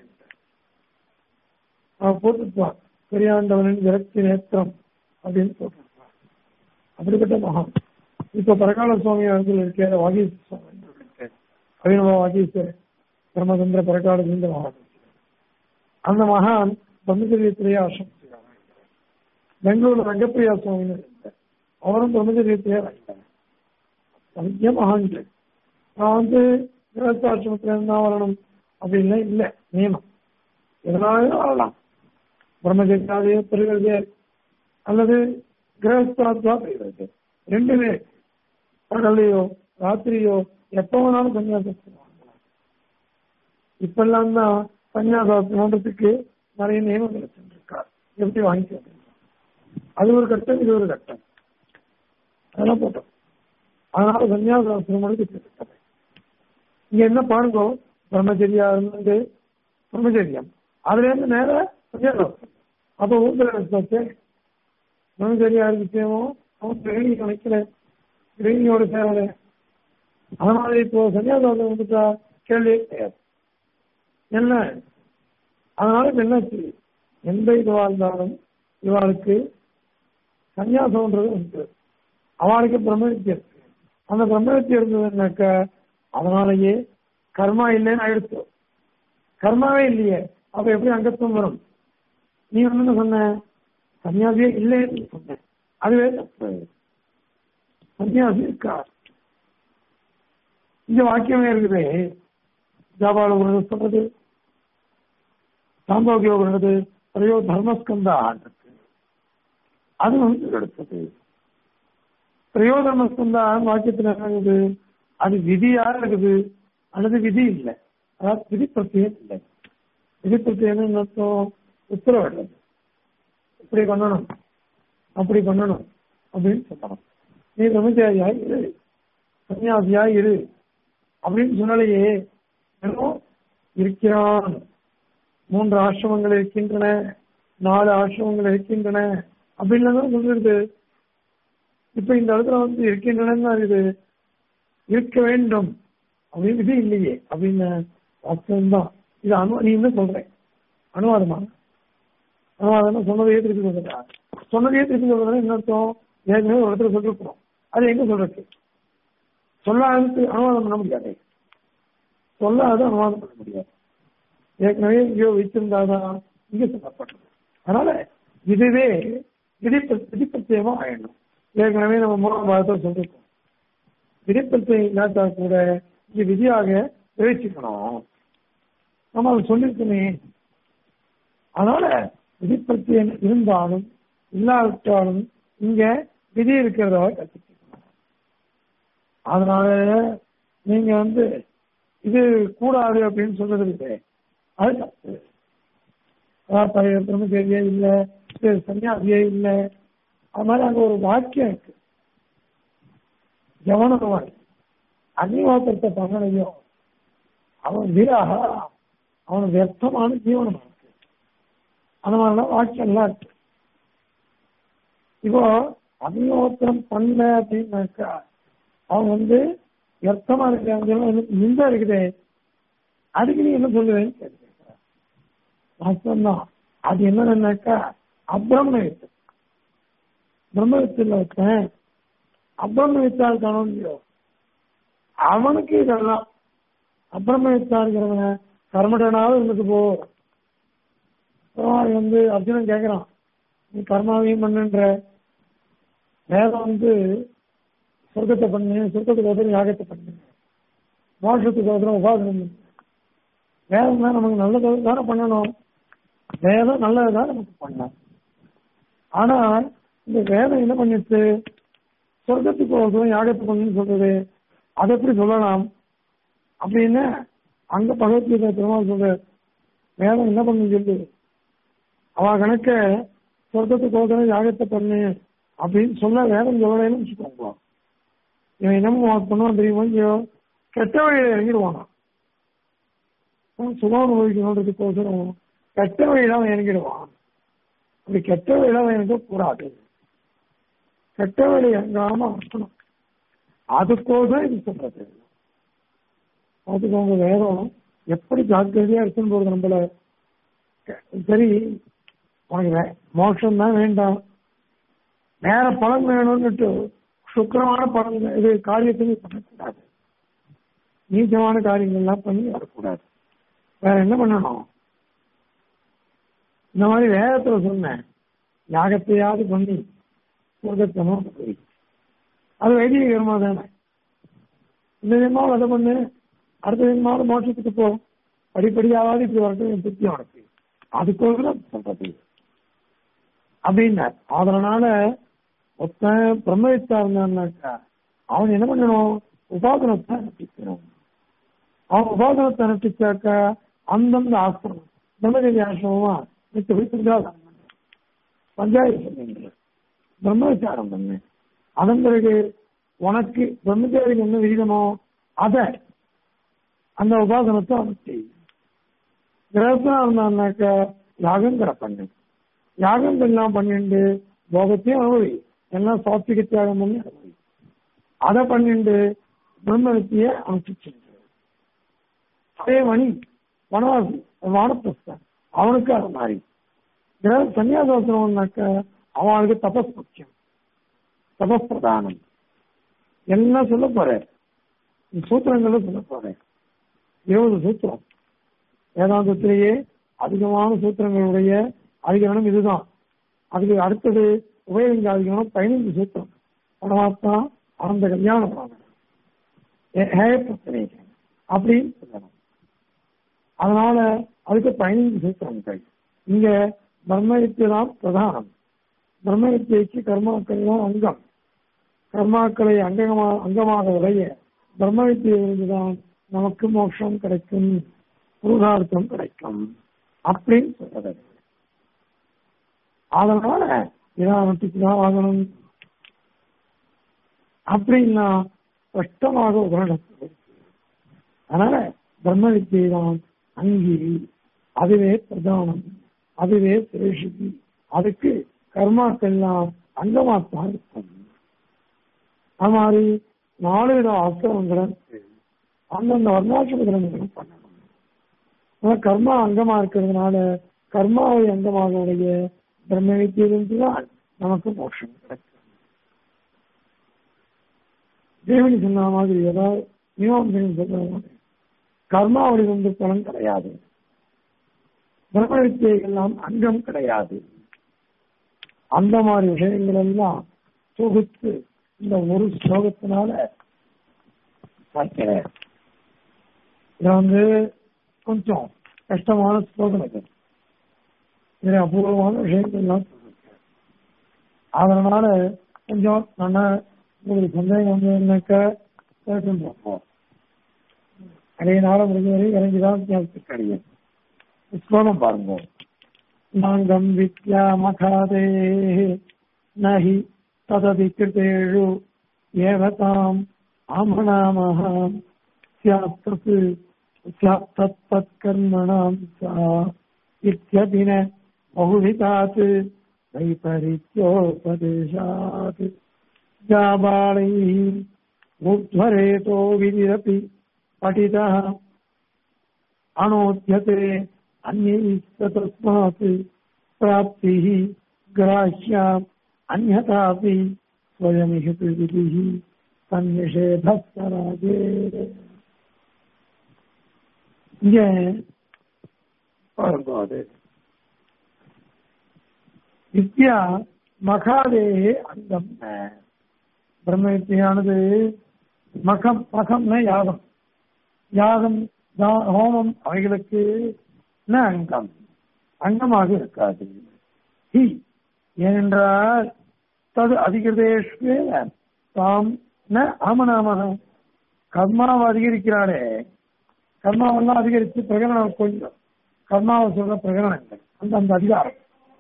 அவர் போட்டுப்பார் பெரியாண்டவனின் விரக்தி நேத்திரம் அப்படின்னு போட்டிருப்பார் அப்படிப்பட்ட மகான் இப்ப பரகால சுவாமி இடத்துல இருக்கிற வாகீஸ் சுவாமி அபிநவ வாகீஸ்வரர் பிரம்மச்சந்திர பரகால இந்த மகான் அந்த மகான் பிரம்மச்சரியத்திலேயே ஆசிரமிச்சார் பெங்களூர்ல ரங்கப்பிரியா சுவாமின்னு இருந்தார் அவரும் பிரம்மச்சரியத்திலேயே வந்தார் நிறைய மகான்கள் நான் வந்து கிரகஸ்தாசிரமத்துல இருந்தா வரணும் அப்படின்லாம் இல்லை நியமம் எதனாலும் வாழலாம் பிரம்மச்சரியாதையோ பெறுகிறது அல்லது கிரகஸ்தாத்வா பெறுகிறது ரெண்டுமே பகலையோ ராத்திரியோ எப்ப வேணாலும் சன்னியாசத்துக்கு வாங்கலாம் இப்பெல்லாம் தான் சன்னியாசத்துக்கு நிறைய நியமங்கள் வச்சுருக்கார் எப்படி வாங்கிக்க அது ஒரு கட்டம் இது ஒரு கட்டம் அதெல்லாம் போட்டோம் அதனால சன்னியாசாஸ்திரம் எடுக்கப்பட்டது இங்க என்ன பாருங்க பிரம்மச்சரியா இருந்து பிரம்மச்சரியம் அதுல இருந்து நேர சன்னியாசாஸ்திரம் அப்போ ஊர்ல பிரம்மச்சரியா இருந்துச்சேமோ அவன் கிரகிணி கணக்கில கிரகிணியோட சேரல அதனால இப்போ சன்னியாசாஸ்திரம் வந்துட்டா கேள்வியே கிடையாது என்ன அதனால இப்ப என்னாச்சு எந்த இதுவா இருந்தாலும் இவாளுக்கு சன்னியாசம்ன்றது உண்டு அவளுக்கு பிரம்மவித்தியம் இருக்கு அந்த பிரம்மவித்தியம் இருந்ததுன்னாக்க அதனாலயே கர்மா இல்லைன்னு ஆயிடுச்சு கர்மாவே இல்லையே அப்ப எப்படி அங்கத்துவம் வரும் நீ வந்து என்ன சொன்ன சன்னியாசியே இல்லைன்னு சொன்ன அதுவே தப்பு சன்னியாசி இருக்கா இங்க வாக்கியமே இருக்குது ஜாபால உணர்வு சொல்றது சாம்போகிய உணர்வு பிரயோ தர்மஸ்கந்தா இருக்கு அது வந்து எடுத்தது பிரயோதர்மஸ்கந்தா வாக்கியத்தில் என்ன இருக்குது அது விதியா இருக்குது அல்லது விதி இல்லை அதாவது விதி பிரத்தியம் இல்லை விதி பிரத்தியம் அர்த்தம் உத்தரவிடுறது இப்படி பண்ணணும் அப்படி பண்ணணும் அப்படின்னு சொல்லணும் நீ பிரம்மச்சாரியா இரு சன்னியாசியா இரு அப்படின்னு சொன்னாலேயே வெறும் இருக்கிறான் மூன்று ஆசிரமங்கள் இருக்கின்றன நாலு ஆசிரமங்கள் இருக்கின்றன அப்படின்னு தான் சொல்றது இப்ப இந்த இடத்துல வந்து இருக்கின்றன இது இருக்க வேண்டும் அப்படின்னு இது இல்லையே அப்படின்னு வாஸ்தவம் இது அனு நீ என்ன சொல்றேன் அனுவாதமா அனுவாதம் சொன்னதையே திருப்பி சொல்றா சொன்னதையே திருப்பி சொல்றதுனா என்ன அர்த்தம் ஏற்கனவே ஒரு இடத்துல சொல்லிருக்கோம் அது எங்க சொல்றது சொல்லாததுக்கு அனுவாதம் பண்ண முடியாது சொல்லாத அனுவாதம் பண்ண முடியாது ஏற்கனவே எங்கேயோ வைத்திருந்தாதான் இங்க சொல்லப்படுறது அதனால இதுவே விதிப்ப விதிப்பத்தியமா ஆயிடணும் ஏற்கனவே நம்ம மூணாம் பாகத்தை சொல்லிருக்கோம் விதிப்பத்தியம் இல்லாட்டா கூட இது விதியாக விளைச்சிக்கணும் நம்ம அதை சொல்லியிருக்கோமே அதனால விதிப்பத்தியம் இருந்தாலும் இல்லாவிட்டாலும் இங்க விதி இருக்கிறதா கற்றுக்கணும் அதனால நீங்க வந்து இது கூடாது அப்படின்னு சொல்றது இல்லை அது தப்பு அதாவது பிரம்மச்சரியே இல்லை சன்னியாசியே இல்லை அது மாதிரி அங்க ஒரு வாக்கியம் இருக்கு கவனமாய் அக்னிவாத்திரத்தை பண்ணலையோ அவன் வீராக அவன் வியர்த்தமான ஜீவனம் இருக்கு அந்த மாதிரிலாம் வாக்கியம் எல்லாம் இருக்கு இப்போ அக்னிஹோத்திரம் பண்ணல அப்படின்னாக்கா அவன் வந்து வியர்த்தமா இருக்க நிந்தா இருக்குதே அதுக்கு நீ என்ன சொல்லுவேன்னு கேட்டு வாஸ்தவம் அது என்னன்னாக்கா அப்ரமணத்து பிரம்மத்தில் வச்சேன் அப்ரமணித்தா இருக்கானோ இல்லையோ அவனுக்கு இதெல்லாம் அப்ரமணித்தா இருக்கிறவன கர்மடனாவது இருந்துட்டு போ வந்து அர்ஜுனன் கேட்கிறான் நீ கர்மாவையும் பண்ணுன்ற வேதம் வந்து சொர்க்கத்தை பண்ணு சொர்க்கத்துக்கு ஒருத்தர் யாகத்தை பண்ணு மோஷத்துக்கு ஒருத்தர் உபாசனம் பண்ணு வேதம் தான் நமக்கு நல்லது தானே பண்ணணும் வேதம் நல்லது தான் நமக்கு பண்ணணும் ஆனால் இந்த வேதம் என்ன பண்ணிட்டு சொர்க்கத்துக்கு ஒருத்தர் யாகத்தை பண்ணுன்னு சொல்றது அதை எப்படி சொல்லலாம் அப்படின்னு அங்க பகவத்கீதை பெருமாள் சொல்ற வேதம் என்ன பண்ணு சொல்லு அவ கணக்க சொர்க்கத்துக்கு ஒருத்தர் யாகத்தை பண்ணு அப்படின்னு சொல்ல வேதம் சொல்லலைன்னு வச்சுக்கோங்க இவன் என்னமோ பண்ணுவான் தெரியுமா இல்லையோ கெட்ட வழியில இறங்கிடுவானா சுகானுபவிக்கணுன்றதுக்கோசரம் கெட்ட வழியில அவன் இறங்கிடுவான் அப்படி கெட்ட வழியில அவன் இறங்க கூடாது கெட்ட வழி இறங்காம இருக்கணும் அதுக்கோசரம் இது சொல்றது அதுக்கு வேதம் எப்படி ஜாக்கிரதையா இருக்குன்னு போறது நம்மள சரி உனக்கு மோட்சம் தான் வேண்டாம் வேற பலன் வேணும்னுட்டு சுக்கரமான பலன் இது காரியத்தை பண்ணக்கூடாது நீச்சமான காரியங்கள்லாம் பண்ணி வரக்கூடாது வேற என்ன பண்ணணும் இந்த மாதிரி வேதத்துல சொன்னேன் யாகத்தையாவது பண்ணி சொர்க்கத்தனும் அது வைதிக கர்மா தானே இந்த ஜென்மாவில் அதை பண்ணு அடுத்த ஜென்மாவில் மோட்சத்துக்கு போ படிப்படியாவது இப்படி வரட்டும் என் திருப்தி உனக்கு அதுக்கோசரம் சொல்றது அப்படின்னார் அதனால ஒருத்தன் பிரம்மவித்தா இருந்தான்னாக்கா அவன் என்ன பண்ணணும் உபாதனத்தை அனுப்பிக்கணும் அவன் உபாதனத்தை அனுப்பிச்சாக்கா அந்தந்த ஆசிரமம் பிரம்மதேவி ஆசிரமமா நித்து வைத்திருந்தா பஞ்சாயத்து பண்ணீங்க பிரம்மவிச்சாரம் பண்ணு அதன் பிறகு உனக்கு பிரம்மச்சாரிக்கு என்ன விகிதமோ அதை அந்த உபாசனத்தை அனுப்பி கிரகத்தா இருந்தான்னாக்க யாகங்கிற பண்ணு யாகம் எல்லாம் பண்ணிண்டு போகத்தையும் அனுபவி எல்லாம் சாத்விக தியாகம் பண்ணி அனுபவி அதை பண்ணிண்டு பிரம்மவித்திய அனுப்பிச்சு அதே மணி வனவாசி வானப்பிரஸ்தான் அவனுக்கு அது மாதிரி கிரக சன்னியாசோசனம்னாக்க அவனுக்கு தபஸ் முக்கியம் தபஸ் பிரதானம் எல்லாம் சொல்ல போறேன் சூத்திரங்களை சொல்ல போறேன் இருபது சூத்திரம் வேதாந்தத்திலேயே அதிகமான சூத்திரங்களுடைய அதிகரணம் இதுதான் அதுக்கு அடுத்தது உபயோகிங்க அதிகரணம் பதினைந்து சூத்திரம் பரமாத்மா அந்த கல்யாணம் பிரச்சனை அப்படின்னு சொல்லணும் அதனால அதுக்கு பதினைந்து சூத்திரங்கள் இங்க பிரம்மவித்தியை தான் பிரதானம் பிரம்மவித்தியைக்கு கர்மாக்கள் தான் அங்கம் கர்மாக்களை அங்கமா அங்கமாக உடைய பிரம்மவித்தியிலிருந்துதான் நமக்கு மோட்சம் கிடைக்கும் புருஷார்த்தம் கிடைக்கும் அப்படின்னு சொல்றது அதனால இதான் நட்டிச்சுதான் ஆகணும் அப்படின்னா ஸ்பஷ்டமாக உபரணத்தில் அதனால பிரம்ம வித்தியை தான் அங்கி அதுவே பிரதானம் அதுவே சிரேஷிதி அதுக்கு கர்மாக்கெல்லாம் அங்கமாத்தான் இருக்கும் அது மாதிரி நாலு வித ஆசிரமங்களை அந்தந்த வர்ணாசிரமங்களும் பண்ணணும் ஆனா கர்மா அங்கமா இருக்கிறதுனால கர்மாவை அங்கமாக உடைய பிரம்ம வித்தியிலிருந்து தான் நமக்கு மோட்சம் கிடைக்கும் தேவனி சொன்ன மாதிரி ஏதாவது மீமாம்சன் சொல்ற மாதிரி கர்மாவளி வந்து பலன் கிடையாது பிரம்ம வித்தியை எல்லாம் அங்கம் கிடையாது அந்த மாதிரி விஷயங்கள் எல்லாம் தொகுத்து இந்த ஒரு ஸ்லோகத்தினால வைக்கிறேன் இது வந்து கொஞ்சம் கஷ்டமான ஸ்லோகம் இது இது அபூர்வமான விஷயங்கள் எல்லாம் சொல்லிருக்கேன். அதனால கொஞ்சம் நல்லா உங்களுக்கு சந்தேகம் வந்ததுனாக்க கேட்டுருப்போம் அதே நாள முடிஞ்ச வரை இறங்கிதான் ஞாபகத்துக்கு கிடையாது ஸ்லோகம் பாருங்க நாங்கம் வித்யா மகாதே நஹி தததி கிருதேஷு ஏவதாம் ஆமணாமஹ ஸ்யாத்தத் ஸ்யாத்தத் கர்மணாம் சா இத்யபின बहुविधात् वैपरीत्योपदेशात् जाबालैः ऊर्ध्वरेतो विधिरपि पठितः अनोद्यते अन्यैः तस्मात् प्राप्तिः ग्राह्या अन्यथापि स्वयमिह विधिः सन्निषेधः सराजे இங்க பாருங்க அது வித்யா மகாதேயே அங்கம் பிரம்ம வித்தியானது மகம் மகம்னா யாகம் யாகம் தா- ஹோமம் அவைகளுக்கு ந அங்கம் அங்கமாக இருக்காது ஹி ஏனென்றால் தது அதிகிருதேஷ்வே தாம் ந ஆமநாமக கர்மாவை அதிகரிக்கிறாரே கர்மாவெல்லாம் அதிகரித்து பிரகடனம் கொஞ்சம் கர்மாவை சொல்ற பிரகடனங்கள் அந்த அந்த அதிகாரம்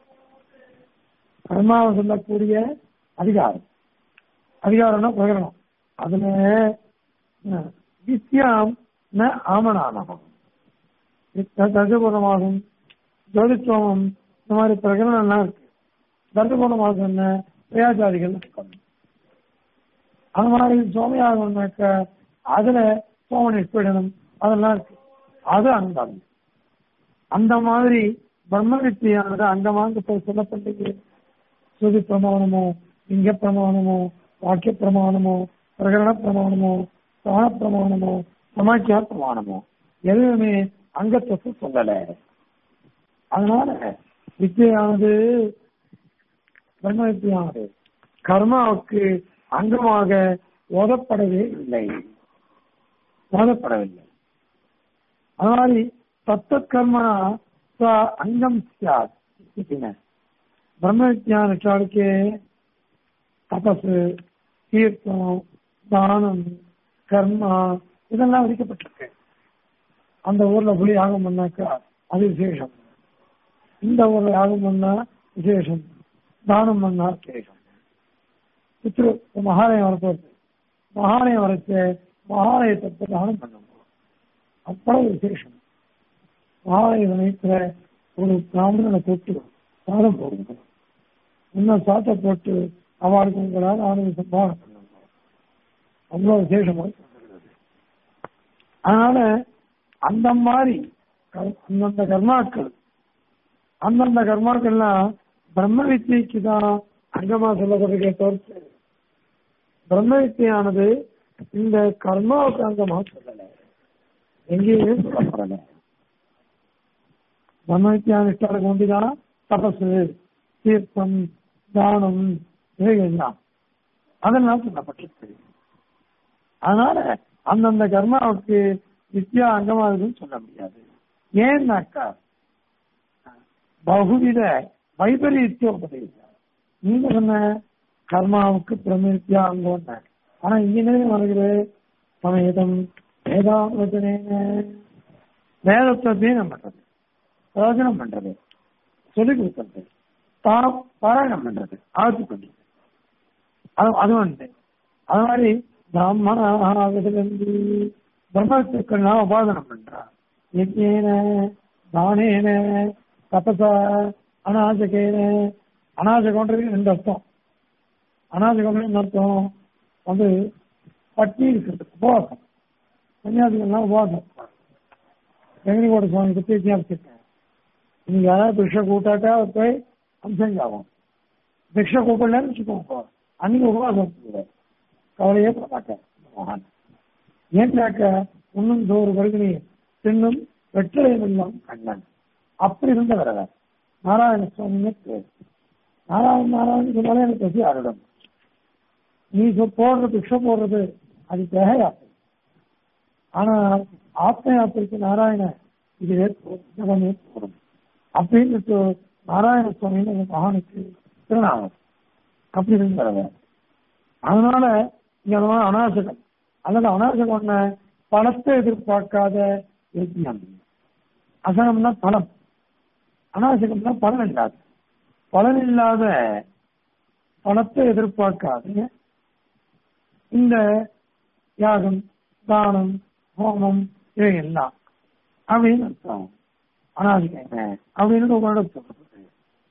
கர்மாவை சொல்லக்கூடிய அதிகாரம் அதிகாரம்னா பிரகடனம் அதுல அஹ், வித்யாம் ந ஆமனானகம் தர்ஜபூர்ணமாகும் ஜோதித்துவம் இந்த மாதிரி பிரகடனம்லாம் இருக்கு தர்ஜபூர்ணமாகும் என்ன பிரயாச்சாரிகள் இருக்கும் அது மாதிரி சோமயாகம்னாக்க அதுல சோமன் நிற்பீடனம் அதெல்லாம் இருக்கு அது அங்கம் அந்த மாதிரி பிரம்ம வித்தியானது அங்கமாக இப்ப சொல்லப்பட்டது ஸ்ருதி பிரமாணமோ லிங்க பிரமாணமோ வாக்கிய பிரமாணமோ பிரகரண பிரமாணமோ சாண பிரமாணமோ சமாக்கியா பிரமாணமோ எதுவுமே அங்கத்துக்கு சொல்லல அதனால வித்தியானது பிரம்ம வித்தியானது கர்மாவுக்கு அங்கமாக ஓதப்படவே இல்லை ஓதப்படவில்லை அது மாதிரி தத்துவ கர்மனா ச அங்கம் சியாத் இத்தின. பிரம்ம விஜயானுக்கு தபசு தீர்த்தம் தானம் கர்மா இதெல்லாம் விதிக்கப்பட்டிருக்கு அந்த ஊர்ல புலி யாகம் பண்ணாக்கா அது விசேஷம் இந்த ஊர்ல யாகம் பண்ணா விசேஷம் தானம் பண்ணா விசேஷம் பித்ரு மகாலயம் வரப்போகுது மகாலயம் வரைச்சு மகாலயத்தை தானம் பண்ணணும் அவ்வளவு விசேஷம் மகாலய சமயத்துல ஒரு பிராமணனை கூட்டு சாதம் போடுங்க இன்னும் சாத்தை போட்டு அவளுக்கு உங்களால் ஆனந்த சம்பாவனை பண்ணுங்க அவ்வளவு விசேஷமா சொல்றது. அதனால அந்த மாதிரி கர்- அந்தந்த கர்மாக்கள் அந்தந்த கர்மாக்கள்லாம் பிரம்ம வித்தியைக்கு தான் அங்கமா சொல்லப்படுறதே தவிர்த்து பிரம்ம வித்தியானது இந்த கர்மாவுக்கு அங்கமா சொல்லல எங்கேயுமே சொல்லப்படல பிரம்ம வித்தியானிஷ்டாளுக்கு ஒன்றுதான் தபசு தீர்த்தம் தானம் இவைகள்லாம் அதெல்லாம் சொல்லப்பட்டிருக்கு அதனால அந்தந்த கர்மாவுக்கு வித்யா அங்கமா இருக்குன்னு சொல்ல முடியாது ஏன்னாக்கா பகுவித வைபரீத்தியோபதேசம் நீங்க சொன்ன கர்மாவுக்கு பிரமித்தியா அங்கோன்ன ஆனா இங்க என்ன வருகிறது சமேதம் வேதாவச்சனேன வேதத்தை தீனம் பண்றது பிரயோஜனம் பண்றது சொல்லிக் கொடுக்கறது தாம் பாராயணம் பண்றது ஆட்சி பண்றது அது அது வந்து அது மாதிரி பிராமணாவிலிருந்து பிரம்மத்துக்கெல்லாம் உபாதனம் பண்றா யஜ்ஞேன தானேன தபசா அநாஜகேன அநாஜகம்ன்றது ரெண்டு அர்த்தம் அநாஜகம்னு என்ன அர்த்தம் வந்து பட்டி இருக்கிறது உபவாசம் சன்னியாசிகள்லாம் உபவாசம் வெங்கனிகோட சுவாமி பற்றி வித்தியாசிருக்கேன் நீங்க யாராவது பிக்ஷ கூட்டாட்டா போய் அம்சங்காகும் பிக்ஷ கூப்பிடலன்னு வச்சுக்கோங்க அன்னைக்கு உபவாசம் இருக்குது. கவலையே பட மாட்டேன் மகான் ஏன்னாக்க உன்னும் சோறு பருகினி தின்னும் வெற்றிலையும் இல்லாம் கண்ணன் அப்படி இருந்தவர் அவர் நாராயண சுவாமின்னு பேர் நாராயண நாராயணன் சொன்னாலே எனக்கு பசி ஆரிடும் நீ சொ- போடுறது பிக்ஷ போடுறது அது தேக யாத்திரை ஆனால் ஆத்ம யாத்திரைக்கு நாராயண இதுவே போதும், ஜபமே போதும் அப்படின்னு நாராயண சுவாமின்னு அந்த மகானுக்கு திருநாமம் அப்படி இருந்தவர் அதனால இங்க அந்த மாதிரி அநாசகம் அல்லது அநாசகம் என்ன பணத்தை எதிர்பார்க்காத யஜ்ஞம் அசனம்னா பலம் அநாசகம்னா பலன் இல்லாத பலன் இல்லாத பணத்தை எதிர்பார்க்காத இந்த யாகம் தானம் ஹோமம் இவை எல்லாம் அப்படின்னு அர்த்தம் அநாதிகம் அப்படின்னு உங்களோட சொல்லப்படுது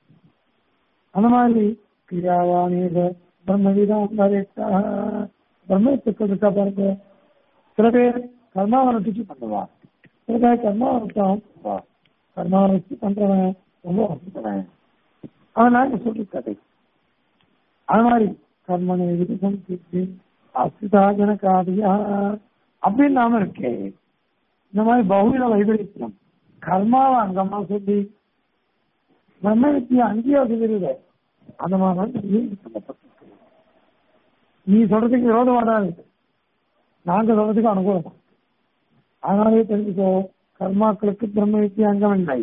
அந்த மாதிரி கிரியாவானேக பிரம்மவிதம் வரைத்தா பிரம்மத்துக்கு இருக்கா பாருங்க சில பேர் கர்மாவனத்துக்கு பண்ணுவா சில பேர் கர்மாவனத்தான் பண்ணுவா கர்மாவனத்து பண்றவன் ரொம்ப வசந்தவன் அதனால சொல்லி கதை அது மாதிரி கர்மனை விருதம் சித்தி அசிதா ஜனகாதியா அப்படின்னு நாம இருக்கே இந்த மாதிரி பகுதியில வைபரித்தியம் கர்மாவை அங்கமா சொல்லி பிரம்ம வித்தியா அங்கேயா சொல்லிடுது அந்த மாதிரி தான் நீ சொல்லப்பட்டிருக்கு நீ சொல்றதுக்கு விரோதம் வராது நாங்க சொல்றதுக்கு அனுகூலம் அதனாலே தெரிஞ்சுக்கோ கர்மாக்களுக்கு பிரம்ம வித்தியா அங்கம் இல்லை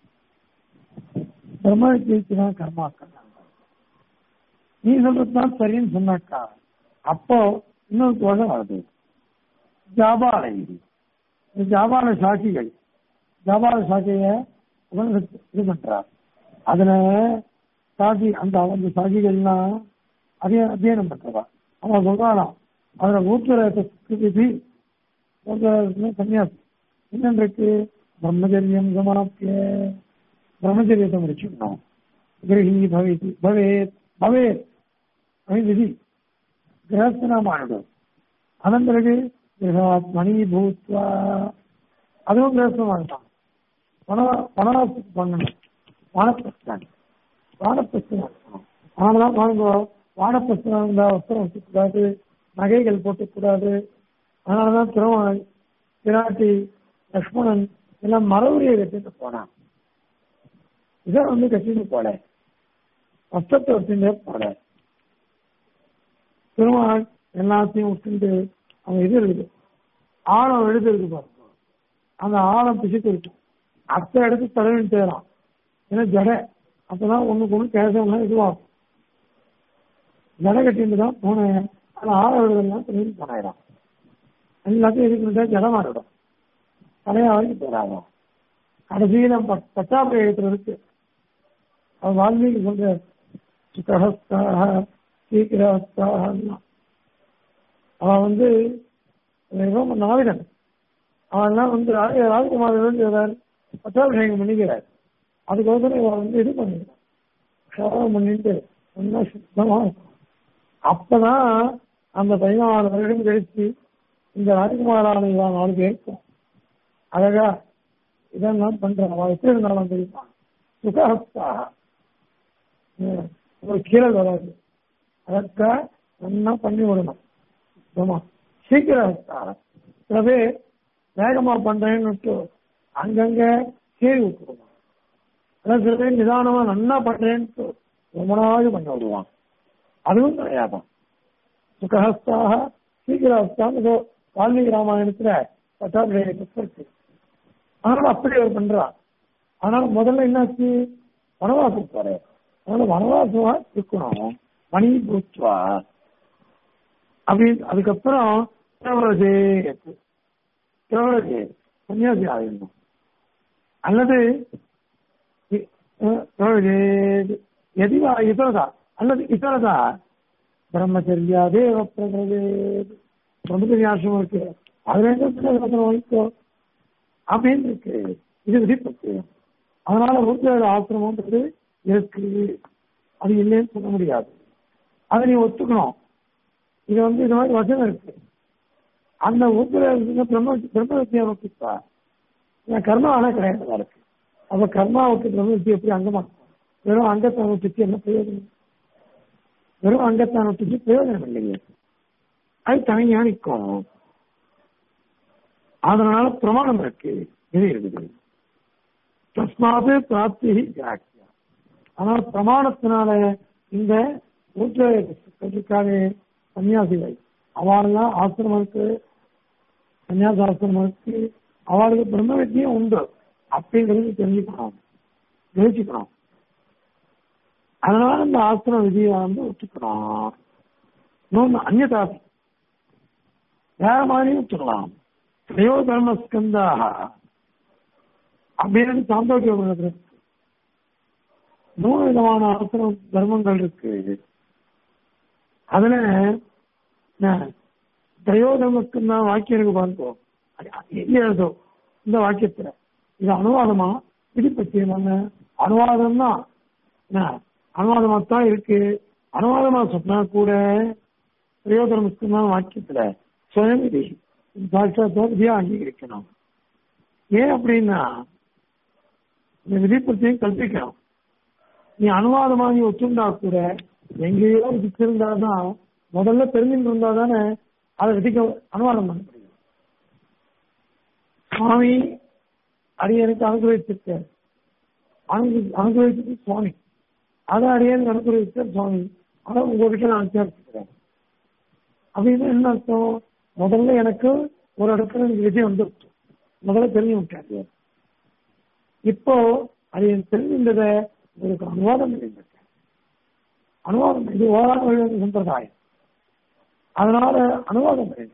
பிரம்ம வித்தியக்கு தான் கர்மாக்கள் அங்கம். நீ சொல்றதுதான் சரின்னு சொன்னாக்கா அப்போ இன்னொரு தோஷம் வருது ஜாபாலை இந்த ஜாபால சாட்சிகள் ஜாபால சாட்சிய உபனிஷத்து இது பண்றார் அதுல சாட்சி அந்த அந்த சாட்சிகள்லாம் அதே அத்தியனம் பண்றவா அவன் சொல்றானாம் அதுல ஊத்துற விதி ஊத்துற சன்னியாசி என்னன்னு இருக்கு பிரம்மச்சரியம் சமாப்பிய பிரம்மச்சரியத்தை முடிச்சுக்கணும் கிரகி பவேதி பவேத் பவேத் அப்படின்னு விதி கிரகஸ்தனா மாறிடும் அதன் பிறகு கிரகாத் மணி பூத்வா அதுவும் கிரகஸ்தம் மாறிட்டான் வனவாசத்துக்கு பண்ணணும் வானப்பிரஸ்தான் வானப்பிரஸ்தான் அதனாலதான் பாருங்க வானப்பிரஸ்தான் இருந்தா வஸ்திரம் வச்சுக்கூடாது நகைகள் போட்டுக்கூடாது அதனாலதான் திருமணம் பிராட்டி லக்ஷ்மணன் எல்லாம் மரபுரியை கட்டிட்டு போனான் இதை வந்து கட்டிட்டு போல வஸ்திரத்தை வச்சுட்டே போல திருமணம் எல்லாத்தையும் விட்டுட்டு அவங்க இது இருக்குது ஆழம் எழுது இருக்கு பாருங்க அந்த ஆழம் பிசுக்கு இருக்கு அத்தை எடுத்து தடவின்னு தேரான் ஏன்னா ஜடை அப்பதான் ஒண்ணுக்கு ஒண்ணு கேசம்லாம் இதுவாகும் ஜடை கட்டிட்டு தான் போனேன் அந்த ஆழம் எழுதெல்லாம் திரும்பி போனாயிரம் எல்லாத்தையும் எதுக்குட்டா ஜடை மாறிடும் தலையா வரைக்கும் போறாங்க கடைசியில ப- பட்டாபிரயோகத்துல இருக்கு அது வால்மீகி சொல்ற சுகஹஸ்தாக சீக்கிரஸ்தாக அவன் வந்து ரொம்ப நாவிடன் அவன்லாம் வந்து ராஜ- ராஜகுமாரன் சொல்றார் பட்டாபிஷேகம் பண்ணிக்கிறார் அதுக்கோசரம் இவன் வந்து இது பண்ணிக்கிறான் க்ஷவரம் பண்ணிட்டு நல்லா சுத்தமா இருக்கும். அப்பதான் அந்த பதினாறு வருடம் கழிச்சு இந்த ராஜகுமாரான இவன் நாலு பேருக்கும் அழகா இதெல்லாம் பண்றான் அவன் எப்படி இருந்தாலும் தெரியுமா சுகஹஸ்தாக உம், ஒரு கீழல் வராது அதற்கா நல்லா பண்ணி விடணும் சுத்தமா சீக்கிரம் சில பேர் வேகமா பண்றேன்னு விட்டு அங்கங்க கீழ் விட்டுருவான் அதான் சில பேர் நிதானமா நல்லா பண்றேன்னு ரொம்ப நாள் பண்ண விடுவான் அதுவும் கிடையாதான் சுகஹஸ்தாக சீக்கிரஹஸ்தான் ஏதோ வால்மீகி ராமாயணத்துல பட்டாபிஷேகத்துக்கு இருக்கு அதனால அப்படி அவர் பண்றான் அதனால முதல்ல என்னாச்சு வனவாசம் போற அதனால வனவாசமா இருக்கணும் மணி பூத்வா அப்படின்னு அதுக்கப்புறம் தேவரஜே தேவரஜே சன்னியாசி ஆகிடணும் அல்லது இ- அஹ், தேவரஜே எதிவா இதரதா அல்லது இதரதா பிரம்மச்சரியா தேவ பிரதே பிரம்மச்சரியாசிரமம் இருக்கு அதுல எங்க சின்ன வைக்கோ அப்படின்னு இருக்கு இது விதிப்பத்து அதனால உருத்திர ஆசிரமம்ன்றது இருக்கு அது இல்லைன்னு சொல்ல முடியாது அதை நீ ஒத்துக்கணும் இது வந்து இது மாதிரி வசனம் இருக்கு அந்த உருத்திர பிரம்ம பிரம்ம வித்தியா நோக்கிப்பா கர்மாவான கிடையாது இருக்கு அப்ப கர்மாவுக்கு பிரம்ம வித்தி எப்படி அங்கமா வெறும் அங்கத்தை நோட்டிச்சு என்ன பிரயோஜனம் வெறும் அங்கத்தை நோட்டிச்சு பிரயோஜனம் இல்லைங்க அது தனியா நிற்கும் அதனால பிரமாணம் இருக்கு இது இருக்குது தஸ்மாது பிராப்தி ஜாக்கியா ஆனால் பிரமாணத்தினால இந்த ஊற்றாவே சன்னியாசிகள் அவளெல்லாம் ஆசிரமம் இருக்கு சன்னியாச ஆசிரமம் இருக்கு அவளுக்கு பிரம்ம வித்தியம் உண்டு அப்படிங்கிறது தெரிஞ்சுக்கணும் யோசிக்கணும் அதனால இந்த ஆசிரம விதியை வந்து ஒத்துக்கணும் இன்னொன்று அந்நதாபி வேற மாதிரியும் ஒத்துக்கலாம் திரையோ தர்ம ஸ்கந்தாக அப்படின்னு சாந்தோக்கிய உலகத்துல மூணு விதமான ஆசிரம தர்மங்கள் இருக்கு அதுல திரையோதமக்கு தான் வாக்கியம் இருக்கு பார்ப்போம் எங்க எழுதோ இந்த வாக்கியத்துல இது அனுவாதமா இது பற்றியமான அனுவாதம் தான் அனுவாதமா தான் இருக்கு அனுவாதமா சொன்னா கூட பிரயோஜனமுக்கு தான் வாக்கியத்துல சுயம் விதி விதியா அங்கீகரிக்கணும் ஏன் அப்படின்னா இந்த விதி பற்றியும் கல்பிக்கணும் நீ அனுவாதமா நீ ஒத்துண்டா கூட எங்கேயோ விதிச்சிருந்தா தான் முதல்ல தெரிஞ்சுட்டு இருந்தா தானே அதை விதிக்க அனுவாதம் பண்ண முடியும் சுவாமி அடியனுக்கு அனுகிரகிச்சிருக்கார் அனுகிரகிச்சது சுவாமி அதை அடியனுக்கு அனுகிரகிச்சார் சுவாமி அதை உங்ககிட்ட நான் விசாரிச்சுக்கிறேன் அப்படின்னு என்ன அர்த்தம் முதல்ல எனக்கு ஒரு இடத்துல எனக்கு விஜயம் வந்துருச்சு முதல்ல தெரிஞ்சு விட்டாரு இப்போ அது எனக்கு தெரிஞ்சின்றதை உங்களுக்கு அனுவாதம் பண்ணிருக்கேன் அனுவாதம் இது ஓரான வழி சம்பிரதாயம் அதனால அனுவாதம் பண்ணிருக்கேன்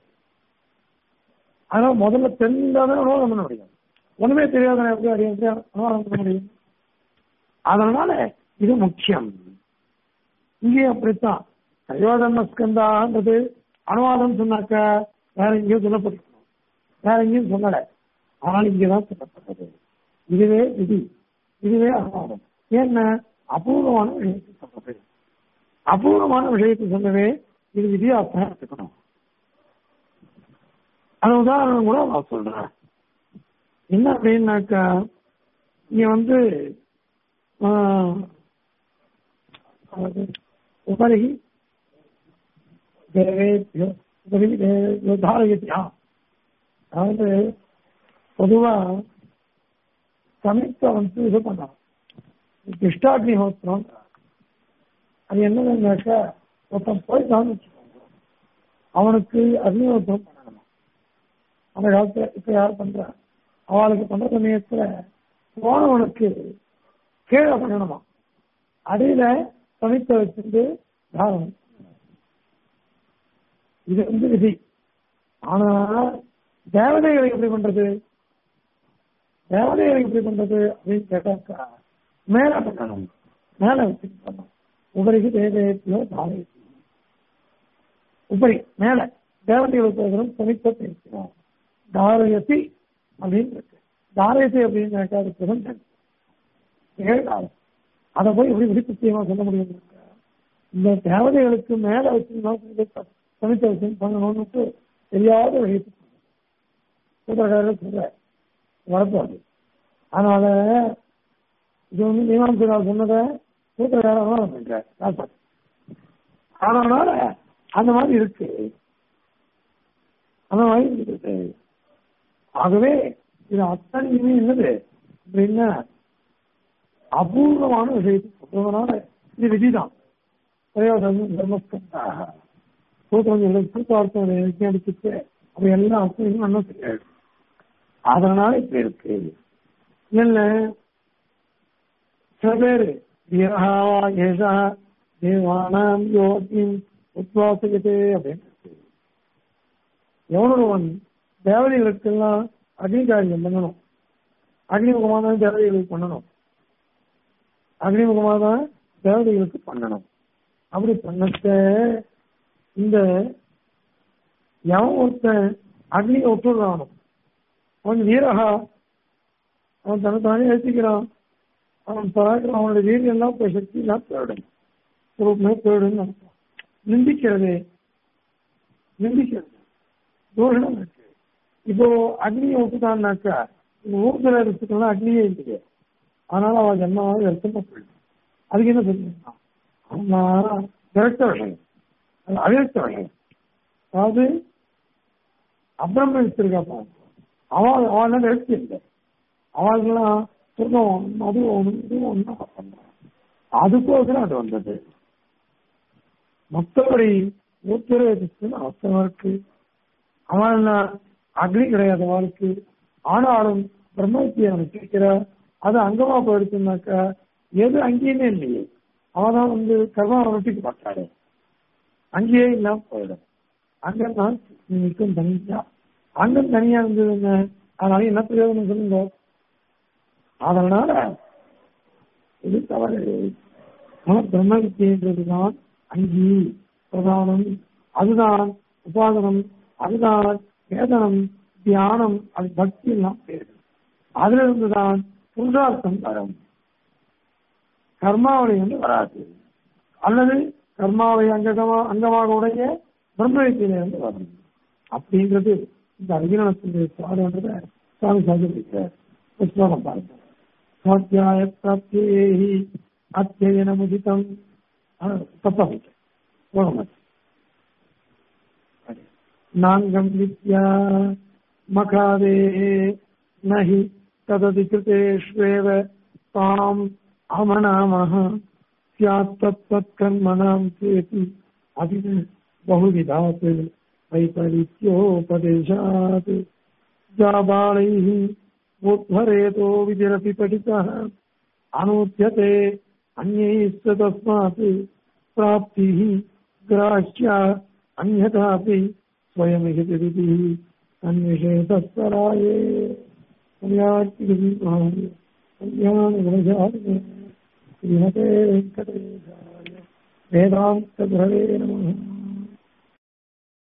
அதனால முதல்ல தெரிஞ்சாதான் அனுவாதம் பண்ண முடியும் ஒண்ணுமே தெரியாத எப்படி அறிய எப்படி அனுவாதம் பண்ண முடியும் அதனால இது முக்கியம் இங்கேயும் அப்படித்தான் சயோதர்ம ஸ்கந்தான்றது அனுவாதம் சொன்னாக்க வேற எங்கேயும் சொல்லப்பட்டிருக்கணும் வேற எங்கேயும் சொல்லலை ஆனால் இங்கேதான் சொல்லப்பட்டது இதுவே விதி இதுவே அனுவாதம் என்ன அபூர்வமான விஷயத்தை சொல்றது அபூர்வமான விஷயத்தை சொல்லவே இது விதியாசம் எடுத்துக்கணும் அது உதாரணம் கூட நான் சொல்றேன் என்ன அப்படின்னாக்கா இங்க வந்து உபரி தேவேபியோ உபரி தாரகத்தியா அதாவது பொதுவா சமைக்க வந்து இது பண்ணலாம் இஷ்டாக்னிஹோத்திரம் அது என்னதுன்னாக்கா ஒருத்தன் போயிட்டான்னு வச்சுக்கோங்க அவனுக்கு அக்னிஹோத்திரம் பண்ணணுமா அந்த காலத்துல இப்ப யார் பண்றா அவளுக்கு பண்ற சமயத்துல போனவனுக்கு கீழே பண்ணணுமா அடியில சமைத்த வச்சிருந்து தாரணம் இது வந்து விதி ஆனா தேவதைகளை எப்படி பண்றது தேவதைகளை எப்படி பண்றது அப்படின்னு கேட்டாக்கா மேல பண்ணணும் மேல வச்சு பண்ணணும் உபரிக்கு தேவையோ தாரை உபரி மேல தேவதைகளுக்கு சமைத்த பேசணும் தாரயத்தி அப்படின்னு இருக்கு தாரயத்தை அப்படின்னு கேட்டா அது பிரசன்ட் ஏழாவது அதை போய் எப்படி விதிப்பத்தியமா சொல்ல முடியும் இந்த தேவதைகளுக்கு மேல வச்சு சமைத்த வச்சு பண்ணணும்னு தெரியாத விஷயத்தை சூத்திரக்காரர் சொல்ற வரப்போகுது அதனால இது வந்து மீமாம்சகா சொன்னதை சூத்திரக்காரர் பண்றார் அதனால அந்த மாதிரி இருக்கு அந்த மாதிரி இருக்கு ஆகவே இது அத்தனையுமே என்னது அப்படின்னா அபூர்வமான விஷயத்தை சொல்றதுனால இது விதிதான் தர்மஸ்கந்தாக சூத்திரம் சூத்தார்த்தம் விஞ்ஞானிச்சுட்டு அப்ப எல்லா அர்த்தமும் நல்லா தெரியாது அதனால இப்ப இருக்கு இல்ல சில பேரு வீரஹாவா ஏஷா தேவானாம் யோகிம் உத்வாசகத்தே அப்படின்னு எவனொருவன் தேவதைகளுக்கெல்லாம் அக்னிகாரியம் பண்ணணும் அக்னிமுகமாக தான் தேவதைகளுக்கு பண்ணணும் அக்னிமுகமாக தான் தேவதைகளுக்கு பண்ணணும் அப்படி பண்ணத்த இந்த எவன் ஒருத்தன் அக்னியை விட்டுடுறான் அவன் வீரகா அவன் தன்னைத்தானே ஏற்றிக்கிறான் அவன் பராக்கிரம் அவனுடைய வீரியம் எல்லாம் போய் சக்தி எல்லாம் போயிடும் சுரூபமே போயிடும் அர்த்தம் நிந்திக்கிறதே நிந்திக்கிறது தோஷணம் இருக்கு இப்போ அக்னியை விட்டுட்டான்னாக்கா இந்த ஊர்துல இருக்கிறதுலாம் அக்னியே இல்லையே அதனால அவன் ஜென்மாவது வருத்தமா போயிடும் அதுக்கு என்ன சொல்லுங்க ஆமா விரக்த விஷயம் அது அவிரக்த விஷயம் அதாவது அப்ரம்ம வச்சிருக்காப்பா அவன் அவன் விரக்தி இல்லை அவங்கெல்லாம் சொர்க்கம் அது ஒன்று இது ஒன்று பண்றான் அதுக்கோசரம் அது வந்தது மற்றபடி உத்தரவேதத்துன்னு அவசரம் இருக்கு அவன் அக்னி கிடையாது அவளுக்கு ஆனாலும் பிரம்மத்தியை அவன் கேட்கிற அது அங்கமா போயிடுச்சுனாக்கா எது அங்கேயுமே இல்லையே அவன் வந்து கர்மாவை நொட்டிக்க மாட்டாரு அங்கேயே இல்லாம போயிடும் அங்கதான் நிற்கும் தனியா அங்கம் தனியா இருந்ததுங்க அதனால என்ன பிரயோஜனம் சொல்லுங்க அதனால இது தவறு ஆனா பிரம்ம வித்தியன்றதுதான் அங்கி பிரதானம் அதுதான் உபாதனம் அதுதான் வேதனம் தியானம் அது பக்தி எல்லாம் பேரு அதுல இருந்துதான் புருஷார்த்தம் வரும் கர்மாவளி வந்து வராது அல்லது கர்மாவை அங்கமா அங்கமாக உடைய பிரம்மவித்தியிலிருந்து வரும் அப்படின்றது இந்த அர்ஜுனத்தினுடைய சுவாரன்றத சுவாமி சாதிக்கிறார் புஸ்தகம் பாருங்க சுவாத்தியாய பிராப்தியேஹி அத்தியனமுதிதம் தப்பம் நாங்கம் வித்யா மகாதே நஹி தததி கிருதேஷ்வேவ தாம் அமனாமः स्यात् तत्तत्कर्मणां चेति अपि बहुविधात् वैपरीत्योपदेशात् जाबालैः ऊर्ध्वरेतो विधिरपि पठितः अनुद्यते अन्यैश्च तस्मात् प्राप्तिः ग्राह्या अन्यथापि स्वयमिह विधिः अन्विषेतस्वराये कल्याणगुणशालिने श्रीमते वेङ्कटेशाय वेदान्तगुरवे नमः